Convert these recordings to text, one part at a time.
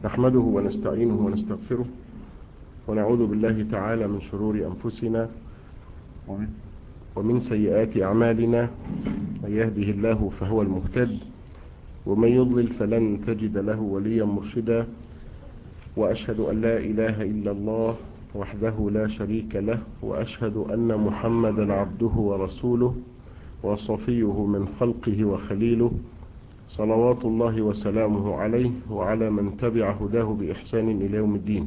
نحمده ونستعينه ونستغفره ونعوذ بالله تعالى من شرور أنفسنا ومن سيئات أعمالنا من يهده الله فهو المهتد ومن يضلل فلن تجد له وليا مرشدا وأشهد أن لا إله إلا الله وحده لا شريك له وأشهد أن محمدا عبده ورسوله وصفيه من خلقه وخليله صلوات الله وسلامه عليه وعلى من تبع هداه بإحسان إلى يوم الدين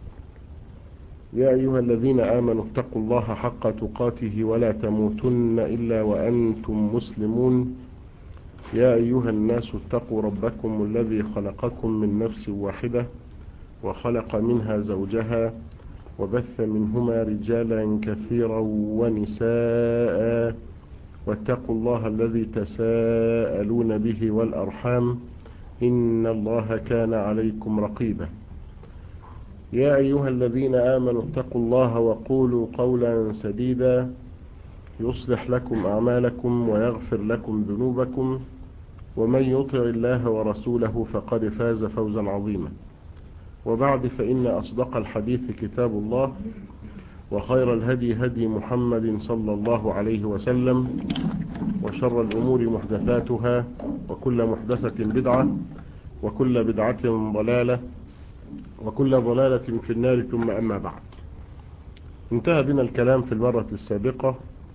يا أيها الذين آمنوا اتقوا الله حق تقاته ولا تموتن إلا وأنتم مسلمون يا أيها الناس اتقوا ربكم الذي خلقكم من نفس واحدة وخلق منها زوجها وبث منهما رجالا كثيرا ونساء واتقوا الله الذي تساءلون به والأرحام إن الله كان عليكم رقيبا يا أيها الذين آمنوا اتقوا الله وقولوا قولا سديدا يصلح لكم أعمالكم ويغفر لكم ذنوبكم ومن يطع الله ورسوله فقد فاز فوزا عظيما وبعد فإن أصدق الحديث كتاب الله وخير الهدي هدي محمد صلى الله عليه وسلم وشر الأمور محدثاتها وكل محدثة بدعة وكل بدعة ضلالة وكل ضلالة في النار ثم أما بعد انتهى بنا الكلام في المرة السابقة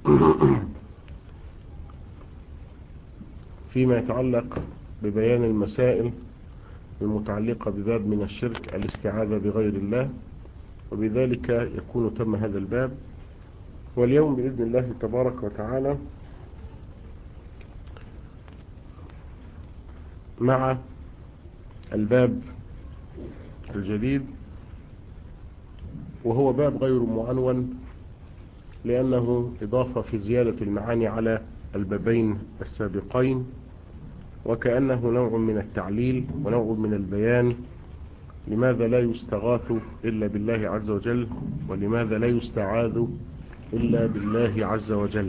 فيما يتعلق ببيان المسائل المتعلقة بباب من الشرك الاستعاذة بغير الله وبذلك يكون تم هذا الباب واليوم بإذن الله تبارك وتعالى مع الباب الجديد وهو باب غير معنون لأنه إضافة في زيادة المعاني على البابين السابقين وكأنه نوع من التعليل ونوع من البيان لماذا لا يستغاث إلا بالله عز وجل ولماذا لا يستعاذ إلا بالله عز وجل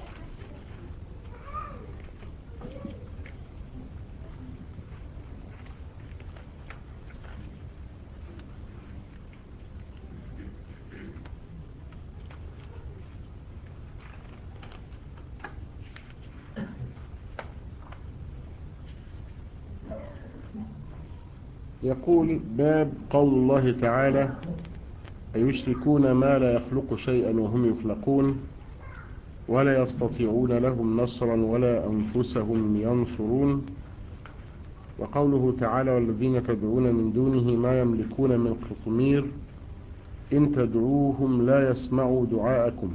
يقول باب قول الله تعالى أيشركون ما لا يخلق شيئا وهم يخلقون ولا يستطيعون لهم نصرا ولا أنفسهم ينصرون وقوله تعالى والذين تدعون من دونه ما يملكون من قطمير إن تدعوهم لا يسمعوا دعاءكم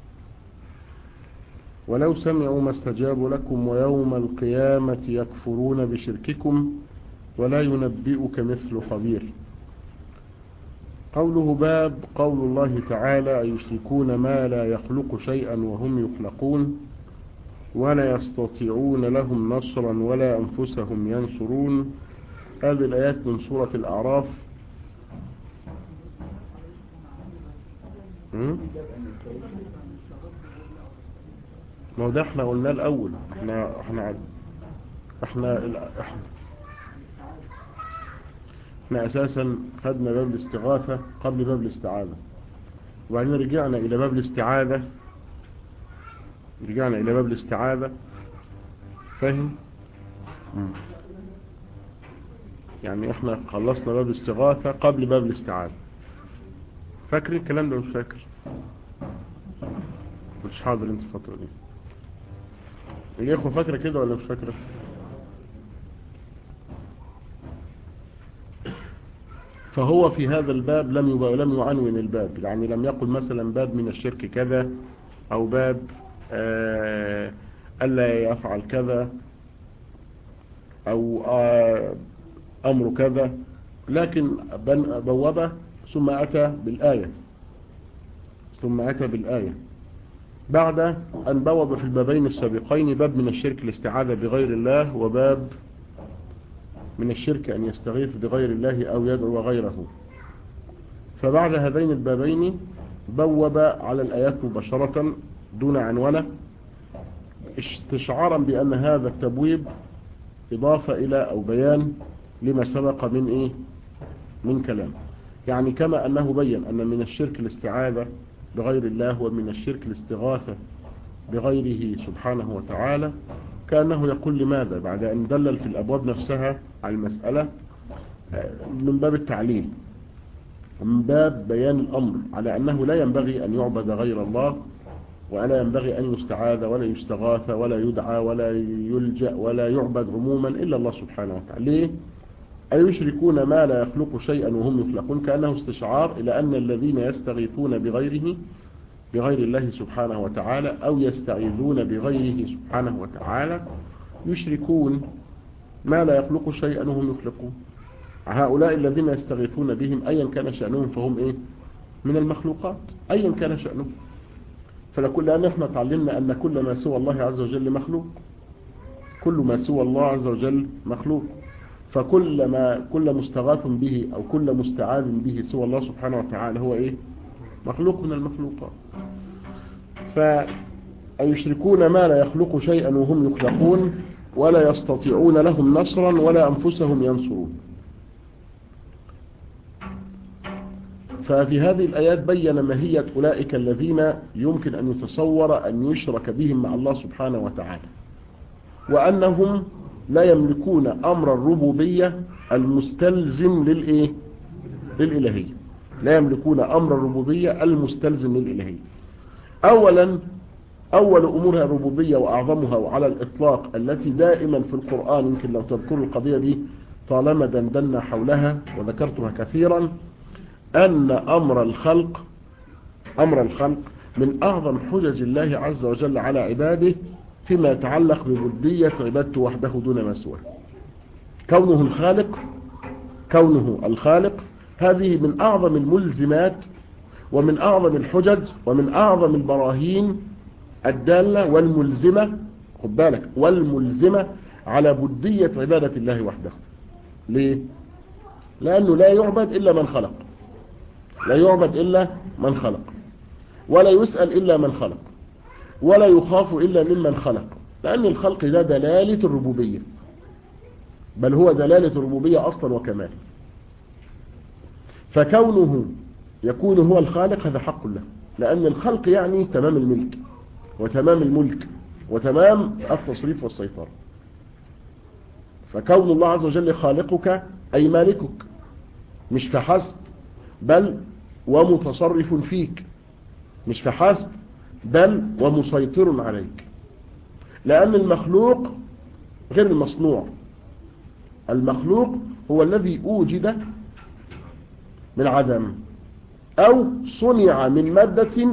ولو سمعوا ما استجابوا لكم ويوم القيامة يكفرون بشرككم ولا ينبئك مثل خبير قوله باب قول الله تعالى يشركون ما لا يخلق شيئا وهم يخلقون ولا يستطيعون لهم نصرا ولا أنفسهم ينصرون هذه الآيات من سورة الأعراف ما هو ده احنا قلناه الأول احنا احنا احنا, احنا احنا اساسا خدنا باب الاستغاثة قبل باب الاستعاذة وبعدين رجعنا الى باب الاستعاذة رجعنا الى باب الاستعاذة فاهم يعني احنا خلصنا باب الاستغاثة قبل باب الاستعاذة فاكر الكلام ده مش فاكر مش حاضر انت الفترة دي الاخوة فاكرة كده ولا مش فاكرة فهو في هذا الباب لم يبقى لم يعنون الباب يعني لم يقل مثلا باب من الشرك كذا او باب آه الا يفعل كذا او آه امر كذا لكن بوابه ثم اتى بالايه ثم اتى بالايه بعد ان بوب في البابين السابقين باب من الشرك الاستعاذه بغير الله وباب من الشرك أن يستغيث بغير الله أو يدعو غيره فبعد هذين البابين بوب على الآيات مباشرة دون عنونة استشعارا بأن هذا التبويب إضافة إلى أو بيان لما سبق من إيه من كلام يعني كما أنه بين أن من الشرك الاستعاذة بغير الله ومن الشرك الاستغاثة بغيره سبحانه وتعالى كأنه يقول لماذا بعد أن دلل في الأبواب نفسها على المسألة من باب التعليل من باب بيان الأمر على أنه لا ينبغي أن يعبد غير الله ولا ينبغي أن يستعاذ ولا يستغاث ولا يدعى ولا يلجأ ولا يعبد عموما إلا الله سبحانه وتعالى ليه؟ أيشركون ما لا يخلق شيئا وهم يخلقون كأنه استشعار إلى أن الذين يستغيثون بغيره بغير الله سبحانه وتعالى أو يستعيذون بغيره سبحانه وتعالى يشركون ما لا يخلق شيئا وهم يخلقون هؤلاء الذين يستغيثون بهم أيا كان شأنهم فهم إيه من المخلوقات أيا كان شأنهم فلكل لأن احنا تعلمنا أن كل ما سوى الله عز وجل مخلوق كل ما سوى الله عز وجل مخلوق فكل ما كل مستغاث به أو كل مستعاذ به سوى الله سبحانه وتعالى هو إيه مخلوق من المخلوقات فيشركون ما لا يخلق شيئا وهم يخلقون ولا يستطيعون لهم نصرا ولا أنفسهم ينصرون ففي هذه الآيات بين ماهية أولئك الذين يمكن أن يتصور أن يشرك بهم مع الله سبحانه وتعالى وأنهم لا يملكون أمر الربوبية المستلزم للإيه؟ للإلهية لا يملكون أمر الربوبية المستلزم للإلهية أولا أول أمورها الربوبية وأعظمها وعلى الإطلاق التي دائما في القرآن يمكن لو تذكروا القضية دي طالما دندنا حولها وذكرتها كثيرا أن أمر الخلق أمر الخلق من أعظم حجج الله عز وجل على عباده فيما يتعلق ببدية عبادته وحده دون ما سواه كونه الخالق كونه الخالق هذه من أعظم الملزمات ومن أعظم الحجج ومن أعظم البراهين الدالة والملزمة خد بالك والملزمة على بدية عبادة الله وحده ليه؟ لأنه لا يعبد إلا من خلق لا يعبد إلا من خلق ولا يسأل إلا من خلق ولا يخاف إلا ممن خلق لأن الخلق ده دلالة الربوبية بل هو دلالة الربوبية أصلا وكمال فكونه يكون هو الخالق هذا حق له لأن الخلق يعني تمام الملك وتمام الملك وتمام التصريف والسيطرة فكون الله عز وجل خالقك أي مالكك مش فحسب بل ومتصرف فيك مش فحسب بل ومسيطر عليك لأن المخلوق غير المصنوع المخلوق هو الذي أوجد من عدم أو صنع من مادة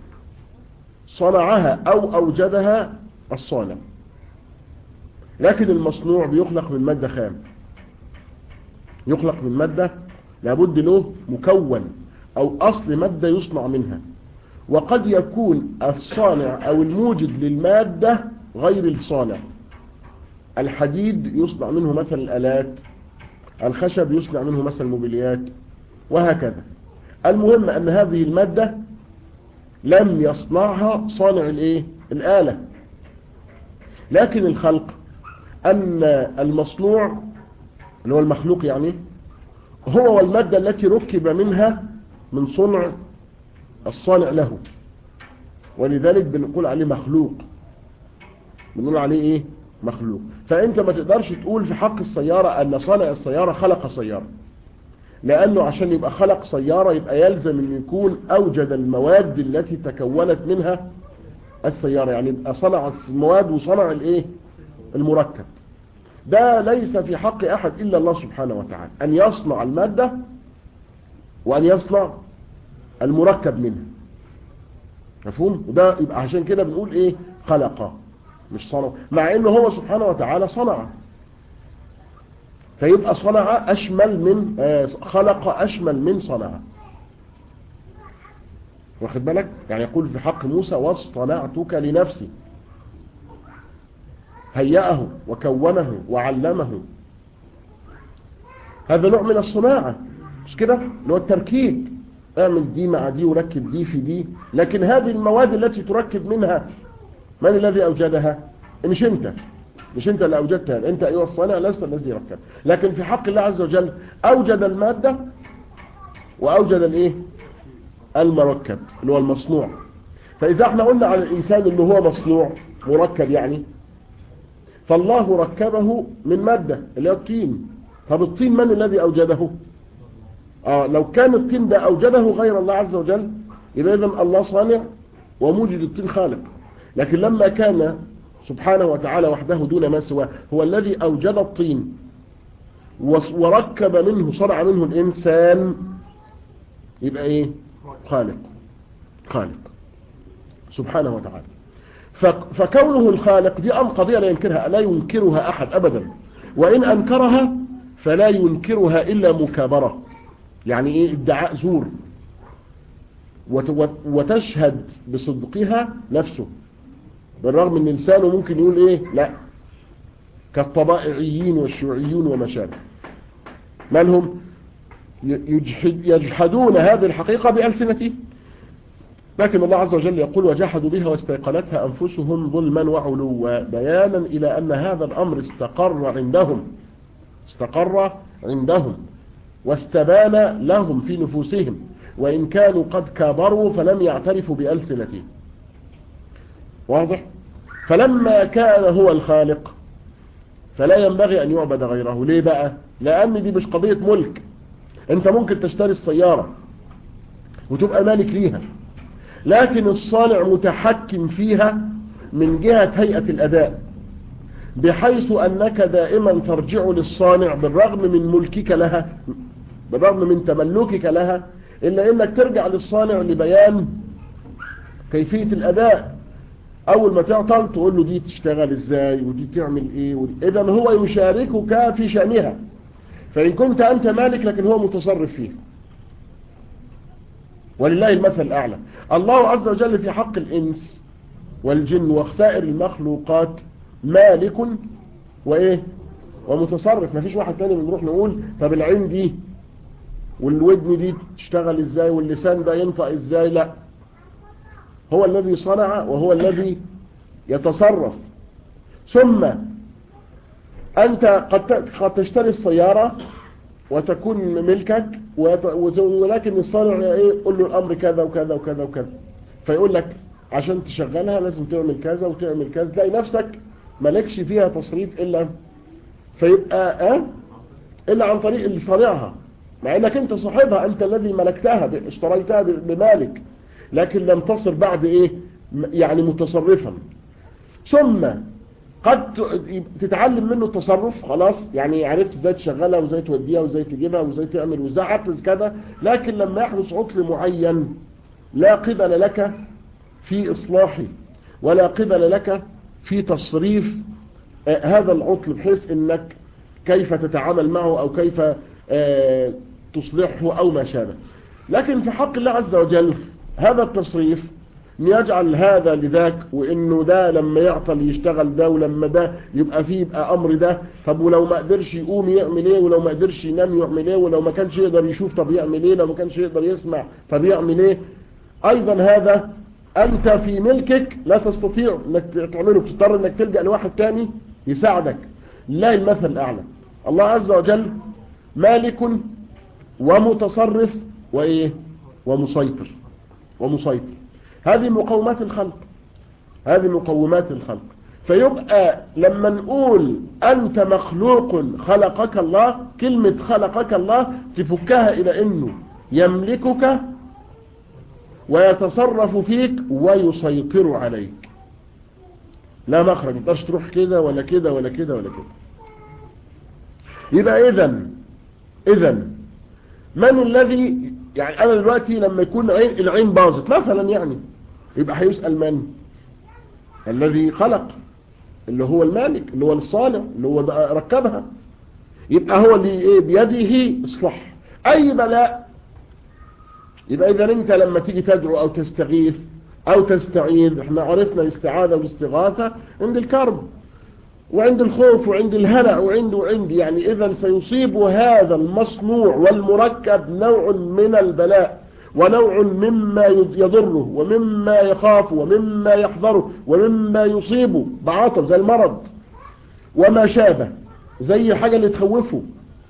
صنعها أو أوجدها الصانع لكن المصنوع بيخلق من مادة خام يخلق من مادة لابد له مكون أو أصل مادة يصنع منها وقد يكون الصانع أو الموجد للمادة غير الصانع الحديد يصنع منه مثل الآلات الخشب يصنع منه مثل الموبيليات وهكذا المهم أن هذه المادة لم يصنعها صانع الايه الآلة لكن الخلق أن المصنوع اللي هو المخلوق يعني هو والمادة التي ركب منها من صنع الصانع له ولذلك بنقول عليه مخلوق بنقول عليه ايه مخلوق فانت ما تقدرش تقول في حق السيارة ان صانع السيارة خلق سيارة لانه عشان يبقى خلق سيارة يبقى يلزم ان يكون اوجد المواد التي تكونت منها السيارة يعني يبقى صنع المواد وصنع الايه المركب ده ليس في حق احد الا الله سبحانه وتعالى ان يصنع المادة وان يصنع المركب منها مفهوم وده يبقى عشان كده بنقول ايه خلق مش صنع مع انه هو سبحانه وتعالى صنع فيبقى صنع اشمل من آه خلق اشمل من صنع واخد بالك يعني يقول في حق موسى واصطنعتك لنفسي هيأه وكونه وعلمه هذا نوع من الصناعة مش كده اللي هو التركيب اعمل دي مع دي وركب دي في دي لكن هذه المواد التي تركب منها من الذي أوجدها مش انت مش انت اللي اوجدتها انت ايها الصانع لست الذي ركب لكن في حق الله عز وجل اوجد المادة واوجد الايه المركب اللي هو المصنوع فاذا احنا قلنا على الانسان اللي هو مصنوع مركب يعني فالله ركبه من مادة اللي هو الطين طب الطين من الذي اوجده اه لو كان الطين ده اوجده غير الله عز وجل يبقى اذا الله صانع وموجد الطين خالق لكن لما كان سبحانه وتعالى وحده دون ما سواه هو الذي اوجد الطين وركب منه صنع منه الانسان يبقى ايه خالق خالق سبحانه وتعالى فكونه الخالق دي أم قضية لا ينكرها لا ينكرها أحد أبدا وإن أنكرها فلا ينكرها إلا مكابرة يعني إيه ادعاء زور وتشهد بصدقها نفسه بالرغم من لسانه ممكن يقول إيه لا كالطبائعيين والشيوعيون وما شابه من هم يجحد يجحدون هذه الحقيقة بألسنتهم لكن الله عز وجل يقول وجحدوا بها واستيقنتها أنفسهم ظلما وعلوا بيانا إلى أن هذا الأمر استقر عندهم استقر عندهم واستبان لهم في نفوسهم وإن كانوا قد كابروا فلم يعترفوا بألسنتهم واضح فلما كان هو الخالق فلا ينبغي أن يعبد غيره ليه بقى لأن دي مش قضية ملك انت ممكن تشتري السيارة وتبقى مالك ليها لكن الصانع متحكم فيها من جهة هيئة الأداء بحيث أنك دائما ترجع للصانع بالرغم من ملكك لها بالرغم من تملكك لها إلا إنك ترجع للصانع لبيان كيفية الأداء أول ما تعطل تقول له دي تشتغل إزاي ودي تعمل إيه إذا هو يشاركك في شأنها فإن كنت أنت مالك لكن هو متصرف فيه ولله المثل الأعلى الله عز وجل في حق الإنس والجن وسائر المخلوقات مالك وإيه ومتصرف ما فيش واحد تاني بنروح نقول طب العين دي والودن دي تشتغل ازاي واللسان ده ينطق ازاي لا هو الذي صنع وهو الذي يتصرف ثم أنت قد قد تشتري السيارة وتكون ملكك ولكن الصانع ايه يقول له الامر كذا وكذا وكذا وكذا فيقول لك عشان تشغلها لازم تعمل كذا وتعمل كذا تلاقي نفسك مالكش فيها تصريف الا فيبقى اه الا عن طريق اللي صانعها مع انك انت صاحبها انت الذي ملكتها اشتريتها بمالك لكن لم تصر بعد ايه يعني متصرفا ثم قد تتعلم منه التصرف خلاص يعني عرفت ازاي تشغلها وازاي توديها وازاي تجيبها وازاي تعمل وازاي عطل كذا لكن لما يحدث عطل معين لا قبل لك في اصلاحه ولا قبل لك في تصريف هذا العطل بحيث انك كيف تتعامل معه او كيف تصلحه او ما شابه لكن في حق الله عز وجل هذا التصريف يجعل هذا لذاك وانه ده لما يعطل يشتغل ده ولما ده يبقى فيه يبقى امر ده طب ولو ما قدرش يقوم يعمل ايه ولو ما قدرش ينام يعمل ايه ولو ما كانش يقدر يشوف طب يعمل ايه لو ما كانش يقدر يسمع طب يعمل ايه ايضا هذا انت في ملكك لا تستطيع انك تعمله بتضطر انك تلجأ لواحد تاني يساعدك لا المثل الاعلى الله عز وجل مالك ومتصرف وايه ومسيطر ومسيطر هذه مقومات الخلق هذه مقومات الخلق فيبقى لما نقول أنت مخلوق خلقك الله كلمة خلقك الله تفكها إلى أنه يملكك ويتصرف فيك ويسيطر عليك لا مخرج متقدرش تروح كده ولا كده ولا كده ولا كده يبقى إذا إذا من الذي يعني أنا دلوقتي لما يكون العين, العين باظت مثلا يعني يبقى هيسأل من الذي خلق اللي هو المالك اللي هو الصانع اللي هو ركبها يبقى هو اللي ايه بيده اصلاح اي بلاء يبقى اذا انت لما تيجي تدعو او تستغيث او تستعيذ احنا عرفنا الاستعاذة والاستغاثة عند الكرب وعند الخوف وعند الهلع وعند وعند يعني اذا سيصيب هذا المصنوع والمركب نوع من البلاء ونوع مما يضره ومما يخاف ومما يحذره ومما يصيبه بعاطل زي المرض وما شابه زي حاجة اللي تخوفه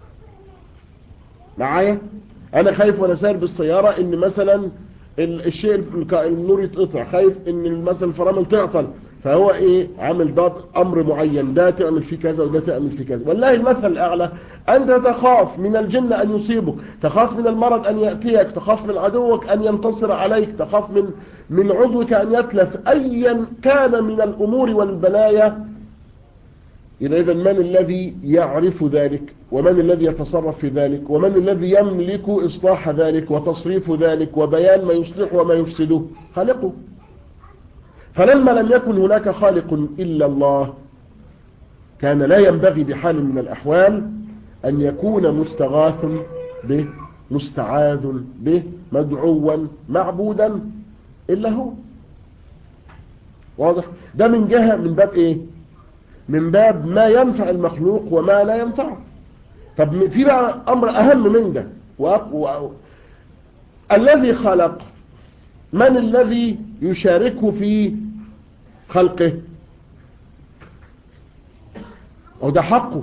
معايا انا خايف وانا سائر بالسيارة ان مثلا الشيء النور يتقطع خايف ان مثلا الفرامل تعطل فهو ايه عامل ضاد امر معين ده تعمل فيه كذا وده تعمل فيه كذا والله المثل الاعلى انت تخاف من الجن ان يصيبك تخاف من المرض ان يأتيك تخاف من عدوك ان ينتصر عليك تخاف من من عضوك ان يتلف ايا كان من الامور والبلايا إذا إذا من الذي يعرف ذلك ومن الذي يتصرف في ذلك ومن الذي يملك إصلاح ذلك وتصريف ذلك وبيان ما يصلح وما يفسده خالقه فلما لم يكن هناك خالق إلا الله كان لا ينبغي بحال من الأحوال أن يكون مستغاث به مستعاذ به مدعوا معبودا إلا هو واضح ده من جهة من باب إيه من باب ما ينفع المخلوق وما لا ينفعه طب في بقى أمر أهم من ده و... الذي خلق من الذي يشاركه في خلقه أو ده حقه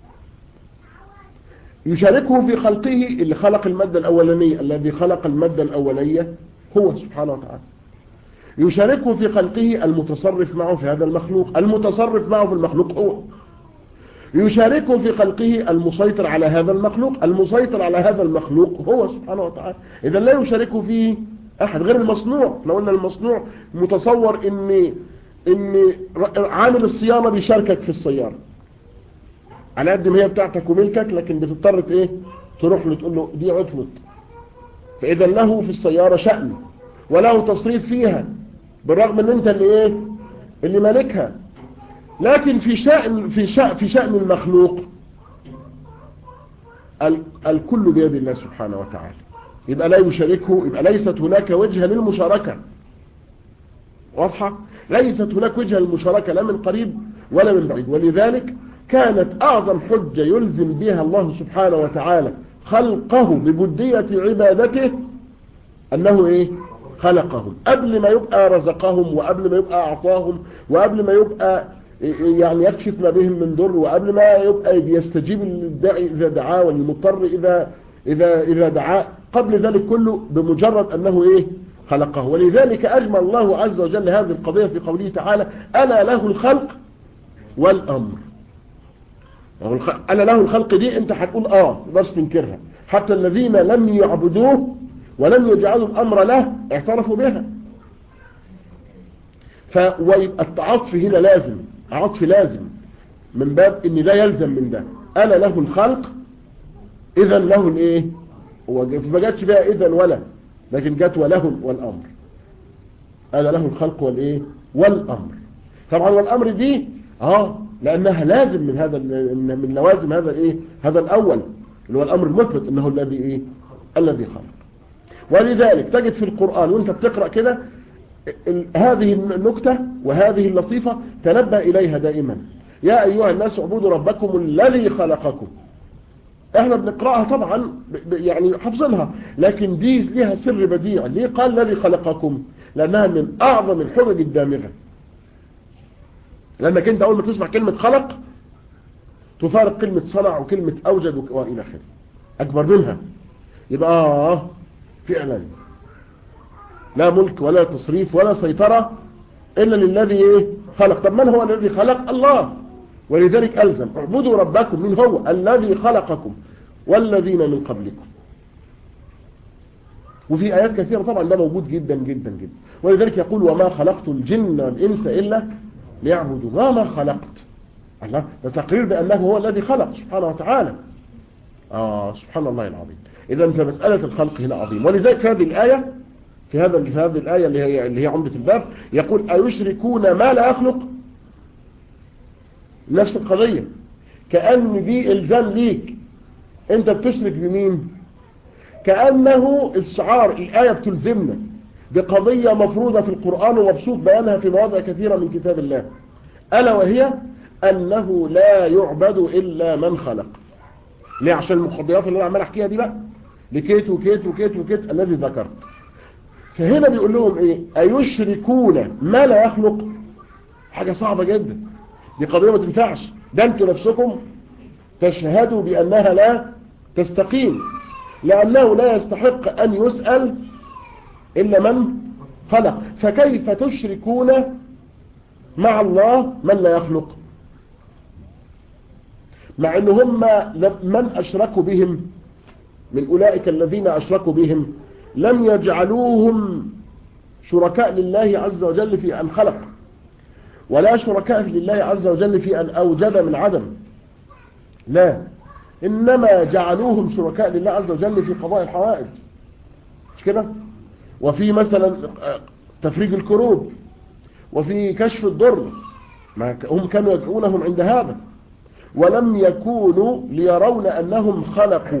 يشاركه في خلقه اللي خلق المادة الأولانية الذي خلق المادة الأولية هو سبحانه وتعالى يشاركه في خلقه المتصرف معه في هذا المخلوق المتصرف معه في المخلوق هو يشاركه في خلقه المسيطر على هذا المخلوق المسيطر على هذا المخلوق هو سبحانه وتعالى إذا لا يشاركه فيه أحد غير المصنوع لو أن المصنوع متصور إن إن عامل الصيانة بيشاركك في السيارة على قد ما هي بتاعتك وملكك لكن بتضطر ايه تروح له تقول له دي عطلت فإذا له في السيارة شأن وله تصريف فيها بالرغم ان انت اللي ايه اللي مالكها لكن في شأن في شأن في شأن المخلوق الكل بيد الله سبحانه وتعالى يبقى لا يشاركه يبقى ليست هناك وجهة للمشاركة واضحة ليست هناك وجهة للمشاركة لا من قريب ولا من بعيد ولذلك كانت أعظم حجة يلزم بها الله سبحانه وتعالى خلقه ببدية عبادته أنه إيه خلقهم قبل ما يبقى رزقهم وقبل ما يبقى أعطاهم وقبل ما يبقى يعني يكشف ما بهم من ضر وقبل ما يبقى يستجيب الداعي إذا دعاه والمضطر إذا إذا إذا دعاه قبل ذلك كله بمجرد أنه إيه خلقه ولذلك أجمل الله عز وجل هذه القضية في قوله تعالى أنا له الخلق والأمر أنا له الخلق دي أنت هتقول آه بس تنكرها حتى الذين لم يعبدوه ولم يجعلوا الأمر له اعترفوا بها فالتعاطف هنا لازم عطف لازم من باب ان لا يلزم من ده انا له الخلق اذا له الايه ما جاتش بقى اذا ولا لكن جات وله والامر انا له الخلق والايه والامر طبعا والامر دي اه لانها لازم من هذا من لوازم هذا الايه هذا الاول اللي هو الامر المثبت انه الذي ايه الذي خلق ولذلك تجد في القرآن وانت بتقرأ كده هذه النكتة وهذه اللطيفة تنبه إليها دائما يا أيها الناس اعبدوا ربكم الذي خلقكم احنا بنقرأها طبعا يعني حفظنها لكن دي لها سر بديع ليه قال الذي خلقكم لأنها من أعظم الحجج الدامغة لأنك انت أول ما تسمع كلمة خلق تفارق كلمة صنع وكلمة أوجد وإلى آخره أكبر منها يبقى آه فعلا لا ملك ولا تصريف ولا سيطرة إلا للذي إيه خلق طب من هو الذي خلق الله ولذلك ألزم اعبدوا ربكم من هو الذي خلقكم والذين من قبلكم وفي آيات كثيرة طبعا ده موجود جدا جدا جدا ولذلك يقول وما خلقت الجن والإنس إلا ليعبدوا وما خلقت الله ده تقرير بأنه هو الذي خلق سبحانه وتعالى آه سبحان الله العظيم إذا فمسألة الخلق هنا عظيم ولذلك في هذه الآية في هذا في هذه الآية اللي هي اللي هي عمدة الباب يقول أيشركون ما لا يخلق نفس القضية كأن دي إلزام ليك أنت بتشرك بمين كأنه الشعار الآية بتلزمنا بقضية مفروضة في القرآن ومبسوط بيانها في مواضع كثيرة من كتاب الله ألا وهي أنه لا يعبد إلا من خلق ليه عشان المقضيات اللي انا عمال احكيها دي بقى لكيت وكيت وكيت وكيت الذي ذكرت فهنا بيقول لهم ايه ايشركون ما لا يخلق حاجة صعبة جدا دي قضية ما تنفعش ده انتوا نفسكم تشهدوا بأنها لا تستقيم لأنه لا يستحق أن يسأل إلا من خلق فكيف تشركون مع الله من لا يخلق مع ان هم من اشركوا بهم من اولئك الذين اشركوا بهم لم يجعلوهم شركاء لله عز وجل في ان خلق ولا شركاء لله عز وجل في ان اوجد من عدم لا انما جعلوهم شركاء لله عز وجل في قضاء الحوائج مش كده وفي مثلا تفريج الكروب وفي كشف الضر ما هم كانوا يدعونهم عند هذا ولم يكونوا ليرون أنهم خلقوا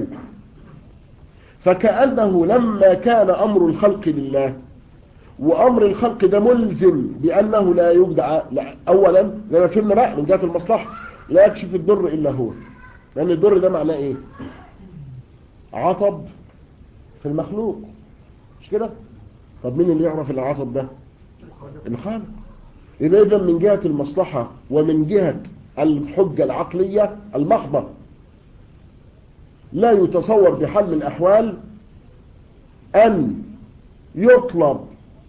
فكأنه لما كان أمر الخلق لله وأمر الخلق ده ملزم بأنه لا يبدع لا أولا زي ما فهمنا بقى من جهة المصلحة لا يكشف الضر إلا هو لأن الضر ده معناه إيه عطب في المخلوق مش كده طب مين اللي يعرف العطب ده الخالق يبقى إذا من جهة المصلحة ومن جهة الحجة العقلية المحضة لا يتصور بحل الأحوال أن يطلب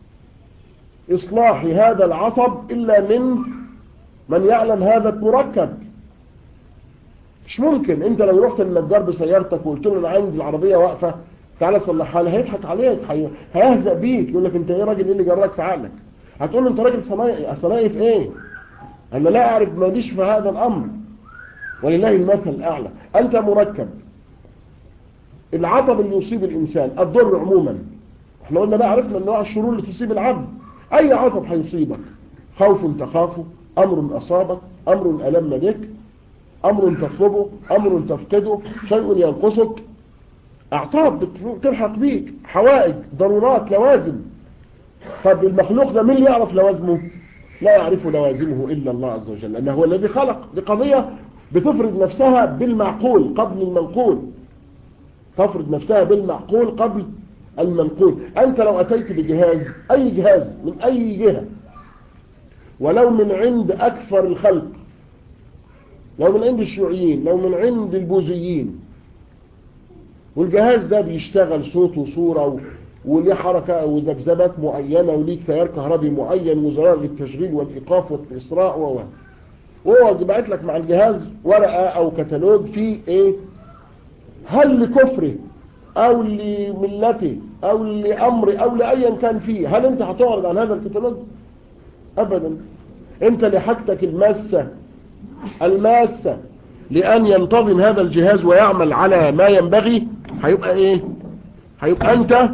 إصلاح هذا العصب إلا من من يعلم هذا المركب مش ممكن انت لو رحت للنجار بسيارتك وقلت له انا عندي العربية واقفة تعالى صلحها لي هيضحك عليك هيهزأ بيك يقول لك انت ايه راجل ايه اللي جراك في عقلك هتقول له انت راجل صنايعي صنايعي في ايه انا لا اعرف ماليش في هذا الامر ولله المثل الاعلى انت مركب العطب اللي يصيب الانسان الضر عموما احنا قلنا بقى عرفنا انواع الشرور اللي تصيب العبد اي عطب هيصيبك خوف تخافه امر اصابك امر الم بك امر تطلبه امر تفقده شيء ينقصك اعطاب تلحق بيك حوائج ضرورات لوازم طب المخلوق ده مين يعرف لوازمه لا يعرف لوازمه إلا الله عز وجل لأنه هو الذي خلق دي قضية بتفرض نفسها بالمعقول قبل المنقول تفرض نفسها بالمعقول قبل المنقول أنت لو أتيت بجهاز أي جهاز من أي جهة ولو من عند أكثر الخلق لو من عند الشيوعيين لو من عند البوذيين والجهاز ده بيشتغل صوت وصورة وليه حركة وذبذبات معينة وليه تيار كهربي معين وزرار للتشغيل والإيقاف والإسراء و وهو باعت لك مع الجهاز ورقة أو كتالوج فيه إيه هل لكفره أو لملته أو لأمر أو لأيا كان فيه هل أنت هتعرض عن هذا الكتالوج أبدا أنت لحاجتك الماسة الماسة لأن ينتظم هذا الجهاز ويعمل على ما ينبغي هيبقى إيه هيبقى أنت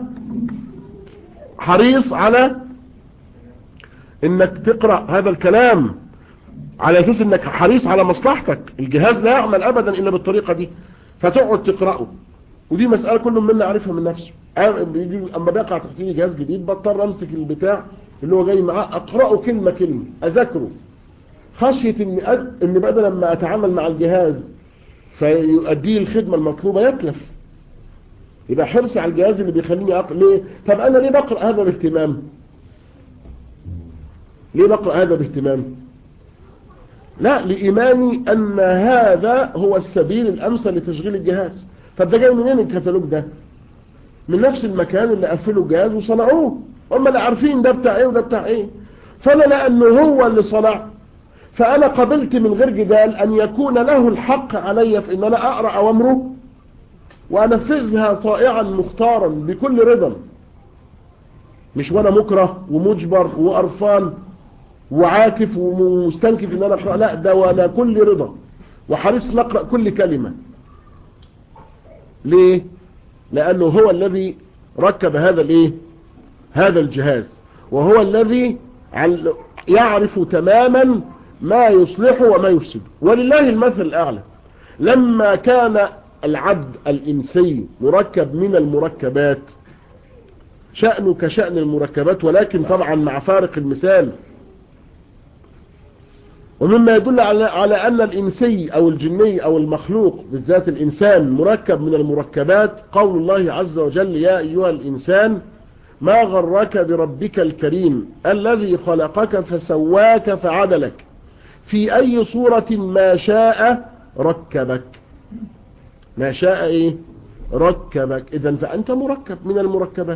حريص على انك تقرأ هذا الكلام على اساس انك حريص على مصلحتك الجهاز لا يعمل ابدا الا بالطريقة دي فتقعد تقرأه ودي مسألة كل منا عارفها من نفسه اما بقع تحتيني جهاز جديد بضطر امسك البتاع اللي هو جاي معاه اقرأه كلمة كلمة اذاكره خشية ان, أد... إن بدل لما اتعامل مع الجهاز فيؤديه الخدمة المطلوبة يتلف يبقى حرصي على الجهاز اللي بيخليني أقرأ ليه طب أنا ليه بقرأ هذا باهتمام ليه بقرأ هذا باهتمام لا لإيماني أن هذا هو السبيل الأمثل لتشغيل الجهاز طب ده جاي منين الكتالوج ده من نفس المكان اللي قفلوا الجهاز وصنعوه هم اللي عارفين ده بتاع ايه وده بتاع ايه فانا لانه هو اللي صنع فانا قبلت من غير جدال ان يكون له الحق علي في ان انا اقرأ اوامره وانفذها طائعا مختارا بكل رضا مش وانا مكره ومجبر وقرفان وعاكف ومستنكف ان انا اقرا لا ده وانا كل رضا وحريص نقرا كل كلمه ليه لانه هو الذي ركب هذا الايه هذا الجهاز وهو الذي يعرف تماما ما يصلحه وما يفسده ولله المثل الاعلى لما كان العبد الإنسي مركب من المركبات شأنه كشأن المركبات ولكن طبعا مع فارق المثال ومما يدل على, على أن الإنسي أو الجني أو المخلوق بالذات الإنسان مركب من المركبات قول الله عز وجل يا أيها الإنسان ما غرك بربك الكريم الذي خلقك فسواك فعدلك في أي صورة ما شاء ركبك ما شاء إيه ركبك إذا فأنت مركب من المركبات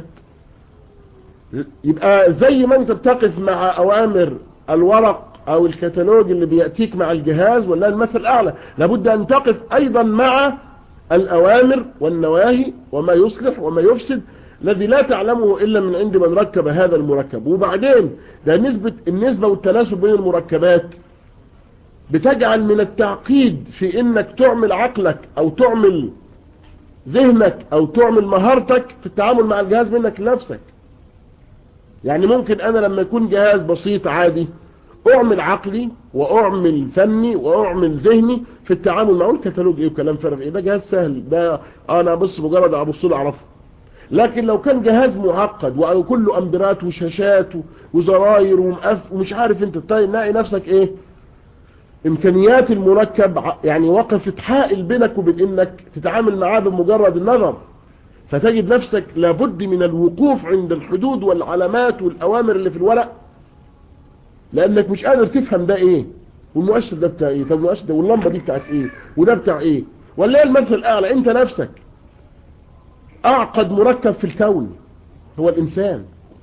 يبقى زي ما أنت بتقف مع أوامر الورق أو الكتالوج اللي بيأتيك مع الجهاز ولا المثل الأعلى لابد أن تقف أيضا مع الأوامر والنواهي وما يصلح وما يفسد الذي لا تعلمه إلا من عند من ركب هذا المركب وبعدين ده نسبة النسبة والتناسب بين المركبات بتجعل من التعقيد في انك تعمل عقلك او تعمل ذهنك او تعمل مهارتك في التعامل مع الجهاز منك لنفسك يعني ممكن انا لما يكون جهاز بسيط عادي اعمل عقلي واعمل فني واعمل ذهني في التعامل معه الكتالوج ايه وكلام فارغ ايه ده جهاز سهل ده انا بص مجرد ابص له اعرفه لكن لو كان جهاز معقد وكله امبرات وشاشات وزراير ومقف ومش عارف انت تلاقي نفسك ايه امكانيات المركب يعني وقفت حائل بينك وبين انك تتعامل معاه بمجرد النظر فتجد نفسك لابد من الوقوف عند الحدود والعلامات والاوامر اللي في الورق لانك مش قادر تفهم ده ايه والمؤشر ده بتاع ايه طب المؤشر ده واللمبه دي بتاعت ايه وده بتاع ايه ولا المثل الاعلى انت نفسك اعقد مركب في الكون هو الانسان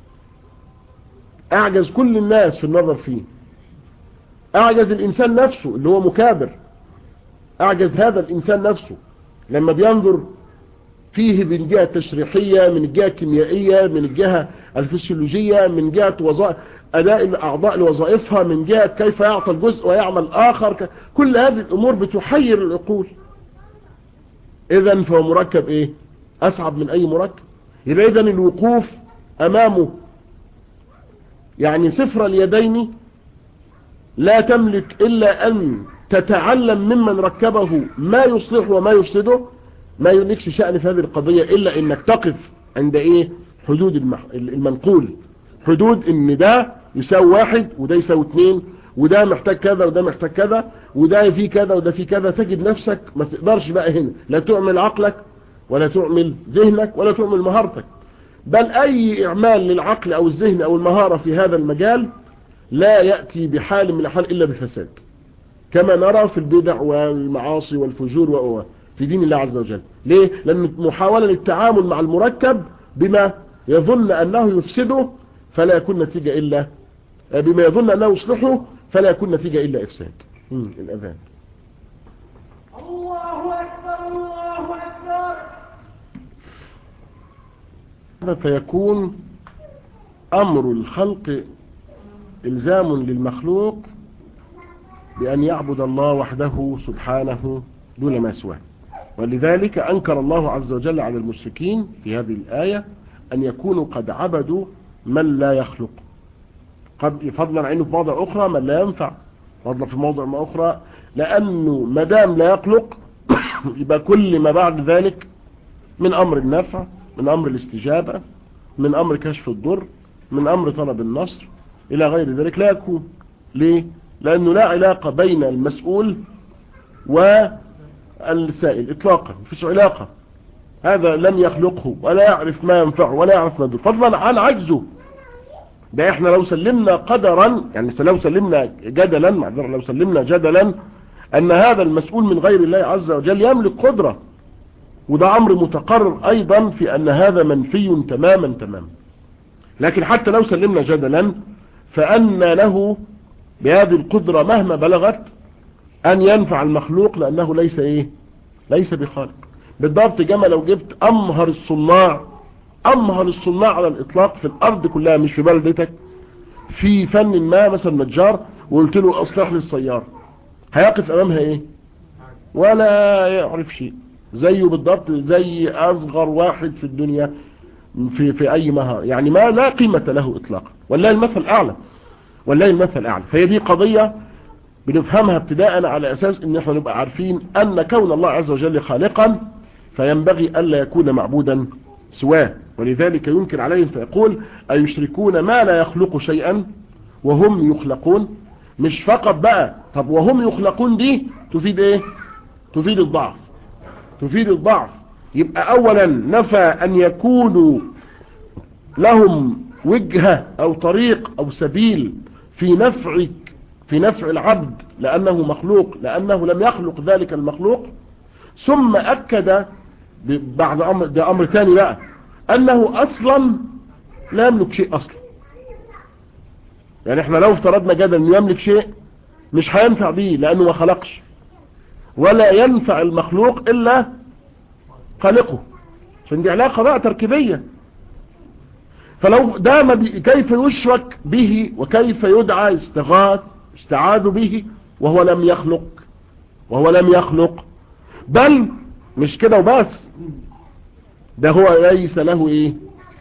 اعجز كل الناس في النظر فيه اعجز الانسان نفسه اللي هو مكابر اعجز هذا الانسان نفسه لما بينظر فيه من جهة تشريحية من الجهة الكيميائية من الجهة الفسيولوجية من جهة وظائف أداء الأعضاء لوظائفها من جهة كيف يعطى الجزء ويعمل آخر كل هذه الأمور بتحير العقول إذا فهو مركب إيه أصعب من أي مركب يبقى إذا الوقوف أمامه يعني صفر اليدين لا تملك إلا أن تتعلم ممن ركبه ما يصلح وما يفسده ما يملكش شأن في هذه القضية إلا أنك تقف عند إيه حدود المنقول حدود ان ده يساوي واحد وده يساوي اثنين وده محتاج كذا وده محتاج كذا وده فيه كذا وده فيه كذا تجد نفسك ما تقدرش بقى هنا لا تعمل عقلك ولا تعمل ذهنك ولا تعمل مهارتك بل اي اعمال للعقل او الذهن او المهارة في هذا المجال لا يأتي بحال من الحال الا بفساد كما نرى في البدع والمعاصي والفجور و في دين الله عز وجل ليه لان محاولة للتعامل مع المركب بما يظن انه يفسده فلا يكون نتيجة إلا بما يظن أنه يصلحه فلا يكون نتيجة إلا إفساد الأذان الله أكبر الله أكبر هذا فيكون أمر الخلق إلزام للمخلوق بأن يعبد الله وحده سبحانه دون ما سواه ولذلك أنكر الله عز وجل على المشركين في هذه الآية أن يكونوا قد عبدوا من لا يخلق قد فضلا عنه في موضع أخرى من لا ينفع فضلا في موضع ما أخرى لأنه مدام لا يخلق يبقى كل ما بعد ذلك من أمر النفع من أمر الاستجابة من أمر كشف الضر من أمر طلب النصر إلى غير ذلك لا يكون ليه؟ لأنه لا علاقة بين المسؤول والسائل إطلاقا مفيش علاقة هذا لم يخلقه ولا يعرف ما ينفعه ولا يعرف ما يضر فضلا عن عجزه ده احنا لو سلمنا قدرا يعني لو سلمنا جدلا معذرة لو سلمنا جدلا ان هذا المسؤول من غير الله عز وجل يملك قدرة وده امر متقرر ايضا في ان هذا منفي تماما تماما لكن حتى لو سلمنا جدلا فان له بهذه القدرة مهما بلغت ان ينفع المخلوق لانه ليس ايه ليس بخالق بالضبط جمع لو جبت امهر الصناع امهر الصناع على الاطلاق في الارض كلها مش في بلدتك في فن ما مثلا نجار وقلت له اصلح لي السيارة هيقف امامها ايه ولا يعرف شيء زيه بالضبط زي اصغر واحد في الدنيا في في اي مهارة يعني ما لا قيمة له اطلاقا والله المثل الاعلى والله المثل الاعلى فهي دي قضية بنفهمها ابتداء على اساس ان احنا نبقى عارفين ان كون الله عز وجل خالقا فينبغي الا يكون معبودا سواه ولذلك ينكر عليهم فيقول أيشركون ما لا يخلق شيئا وهم يخلقون مش فقط بقى طب وهم يخلقون دي تفيد ايه تفيد الضعف تفيد الضعف يبقى اولا نفى ان يكونوا لهم وجهة او طريق او سبيل في نفعك في نفع العبد لأنه مخلوق لأنه لم يخلق ذلك المخلوق ثم أكد بعد أمر, ده أمر تاني بقى أنه أصلا لا يملك شيء أصلا يعني احنا لو افترضنا جدا أنه يملك شيء مش هينفع به لأنه ما خلقش ولا ينفع المخلوق إلا خالقه عشان دي علاقة بقى تركيبية فلو دام بي كيف يشرك به وكيف يدعى يستغاث استعاذ به وهو لم يخلق وهو لم يخلق بل مش كده وبس ده هو ليس له ايه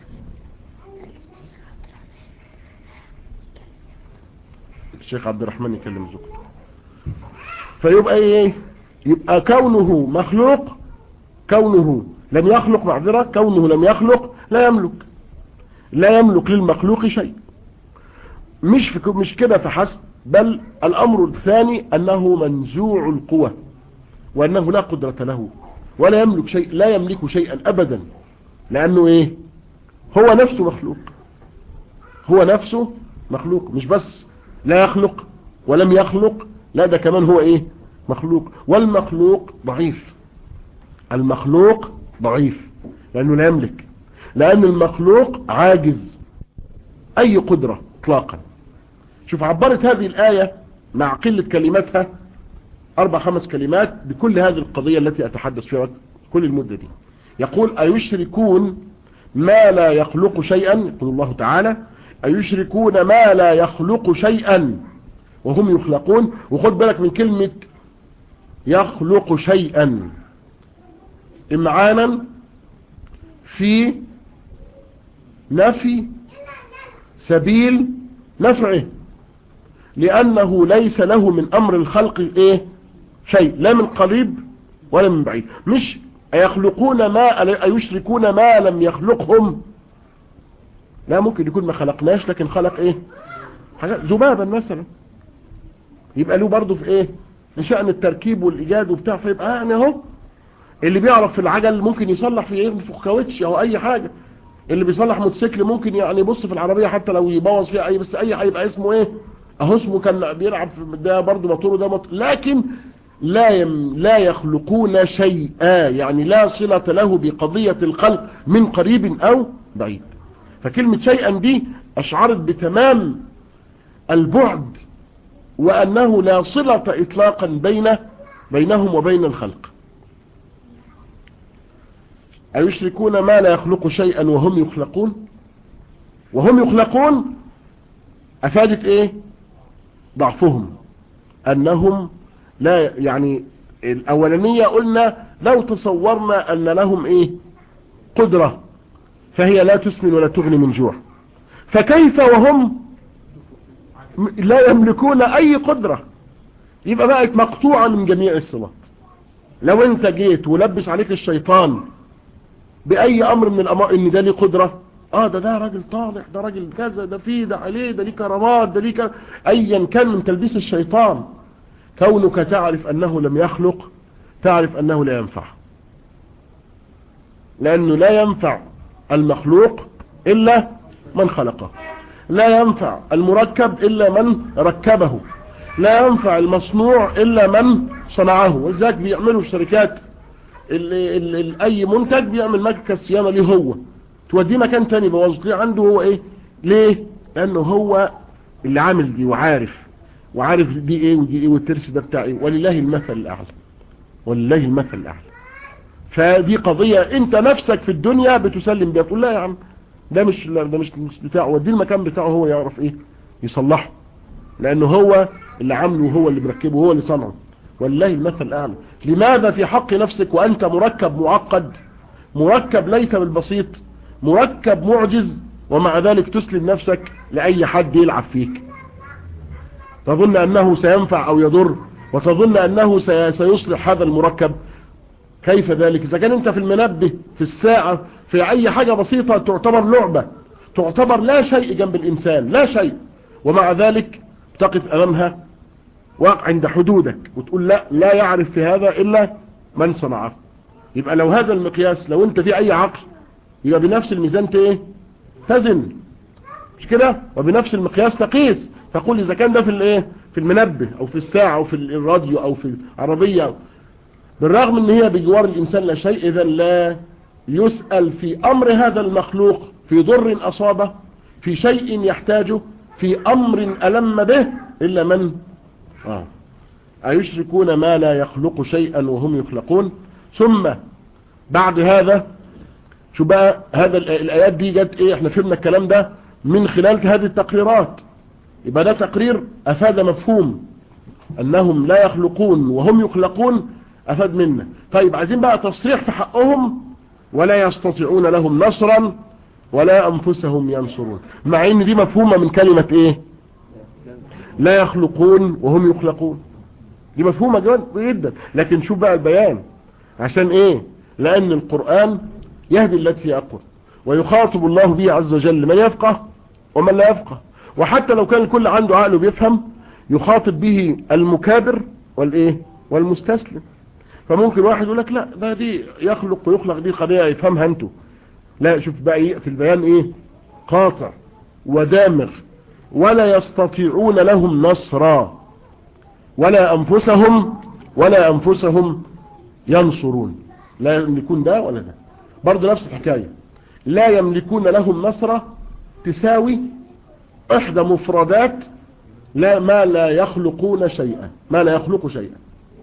الشيخ عبد الرحمن يكلم زوجته فيبقى ايه يبقى كونه مخلوق كونه لم يخلق معذرة كونه لم يخلق لا يملك لا يملك للمخلوق شيء مش في مش كده فحسب بل الأمر الثاني أنه منزوع القوة وأنه لا قدرة له ولا يملك شيء لا يملك شيئا أبدا لأنه إيه هو نفسه مخلوق هو نفسه مخلوق مش بس لا يخلق ولم يخلق لا ده كمان هو إيه مخلوق والمخلوق ضعيف المخلوق ضعيف لأنه لا يملك لأن المخلوق عاجز أي قدرة اطلاقا شوف عبرت هذه الآية مع قلة كلماتها أربع خمس كلمات بكل هذه القضية التي أتحدث فيها كل المدة دي يقول أيشركون ما لا يخلق شيئا يقول الله تعالى أيشركون ما لا يخلق شيئا وهم يخلقون وخد بالك من كلمة يخلق شيئا امعانا في نفي سبيل نفعه لأنه ليس له من أمر الخلق إيه شيء لا من قريب ولا من بعيد مش أيخلقون ما أيشركون ما لم يخلقهم لا ممكن يكون ما خلقناش لكن خلق إيه حاجة ذبابا مثلا يبقى له برضه في إيه لشأن التركيب والإيجاد وبتاع فيبقى يعني اهو اللي بيعرف في العجل ممكن يصلح في ايه في كاوتش او اي حاجة اللي بيصلح موتوسيكل ممكن يعني يبص في العربية حتى لو يبوظ فيها اي بس اي هيبقى اسمه ايه اهو اسمه كان بيلعب في ده برضه موتوره ده موتور لكن لا يم لا يخلقون شيئا يعني لا صلة له بقضية الخلق من قريب او بعيد فكلمة شيئا دي اشعرت بتمام البعد وانه لا صلة اطلاقا بين بينهم وبين الخلق أيشركون ما لا يخلق شيئا وهم يخلقون وهم يخلقون أفادت إيه ضعفهم أنهم لا يعني الأولانية قلنا لو تصورنا أن لهم إيه قدرة فهي لا تسمن ولا تغني من جوع فكيف وهم لا يملكون أي قدرة يبقى بقت مقطوعة من جميع الصلات لو انت جيت ولبس عليك الشيطان بأي أمر من الأمر إن ده ليه قدرة آه ده ده راجل طالع ده راجل كذا ده فيه ده عليه ده ليه كرامات ده ليه أيا كان من تلبيس الشيطان كونك تعرف أنه لم يخلق تعرف أنه لا ينفع لأنه لا ينفع المخلوق إلا من خلقه لا ينفع المركب إلا من ركبه لا ينفع المصنوع إلا من صنعه ولذلك بيعملوا الشركات اللي اللي اي منتج بيعمل مركز صيانه ليه هو توديه مكان تاني بوظت ليه عنده هو ايه ليه لانه هو اللي عامل دي وعارف وعارف دي ايه ودي ايه والترس ده بتاع ايه ولله المثل الاعلى ولله المثل الاعلى فدي قضية انت نفسك في الدنيا بتسلم بيها تقول لا يا عم ده مش ده مش بتاعه ودي المكان بتاعه هو يعرف ايه يصلحه لانه هو اللي عامله وهو اللي مركبه وهو اللي صنعه والله المثل الأعلى لماذا في حق نفسك وأنت مركب معقد مركب ليس بالبسيط مركب معجز ومع ذلك تسلم نفسك لأي حد يلعب فيك تظن أنه سينفع أو يضر وتظن أنه سيصلح هذا المركب كيف ذلك إذا كان أنت في المنبه في الساعة في أي حاجة بسيطة تعتبر لعبة تعتبر لا شيء جنب الإنسان لا شيء ومع ذلك تقف أمامها واقع عند حدودك وتقول لا لا يعرف في هذا إلا من صنعه يبقى لو هذا المقياس لو انت في اي عقل يبقى بنفس الميزان ايه تزن مش كده وبنفس المقياس تقيس تقول اذا كان ده في الايه في المنبه او في الساعة او في الراديو او في العربية بالرغم ان هي بجوار الانسان لا شيء اذا لا يسأل في امر هذا المخلوق في ضر اصابه في شيء يحتاجه في امر الم به الا من آه. ايشركون ما لا يخلق شيئا وهم يخلقون ثم بعد هذا شو بقى هذا الايات دي جت ايه احنا فهمنا الكلام ده من خلال هذه التقريرات يبقى ده تقرير افاد مفهوم انهم لا يخلقون وهم يخلقون افاد منا طيب عايزين بقى تصريح في حقهم ولا يستطيعون لهم نصرا ولا انفسهم ينصرون مع ان دي مفهومة من كلمة ايه لا يخلقون وهم يخلقون دي مفهومة جدا لكن شوف بقى البيان عشان ايه لان القرآن يهدي التي هي اقوى ويخاطب الله به عز وجل من يفقه ومن لا يفقه وحتى لو كان الكل عنده عقل بيفهم يخاطب به المكابر والايه والمستسلم فممكن واحد يقول لك لا ده دي يخلق ويخلق دي قضية يفهمها انتوا لا شوف بقى ايه في البيان ايه قاطع ودامغ ولا يستطيعون لهم نصرا ولا انفسهم ولا انفسهم ينصرون لا يملكون ده ولا ده برضه نفس الحكاية لا يملكون لهم نصرا تساوي احدى مفردات لا ما لا يخلقون شيئا ما لا يخلق شيئا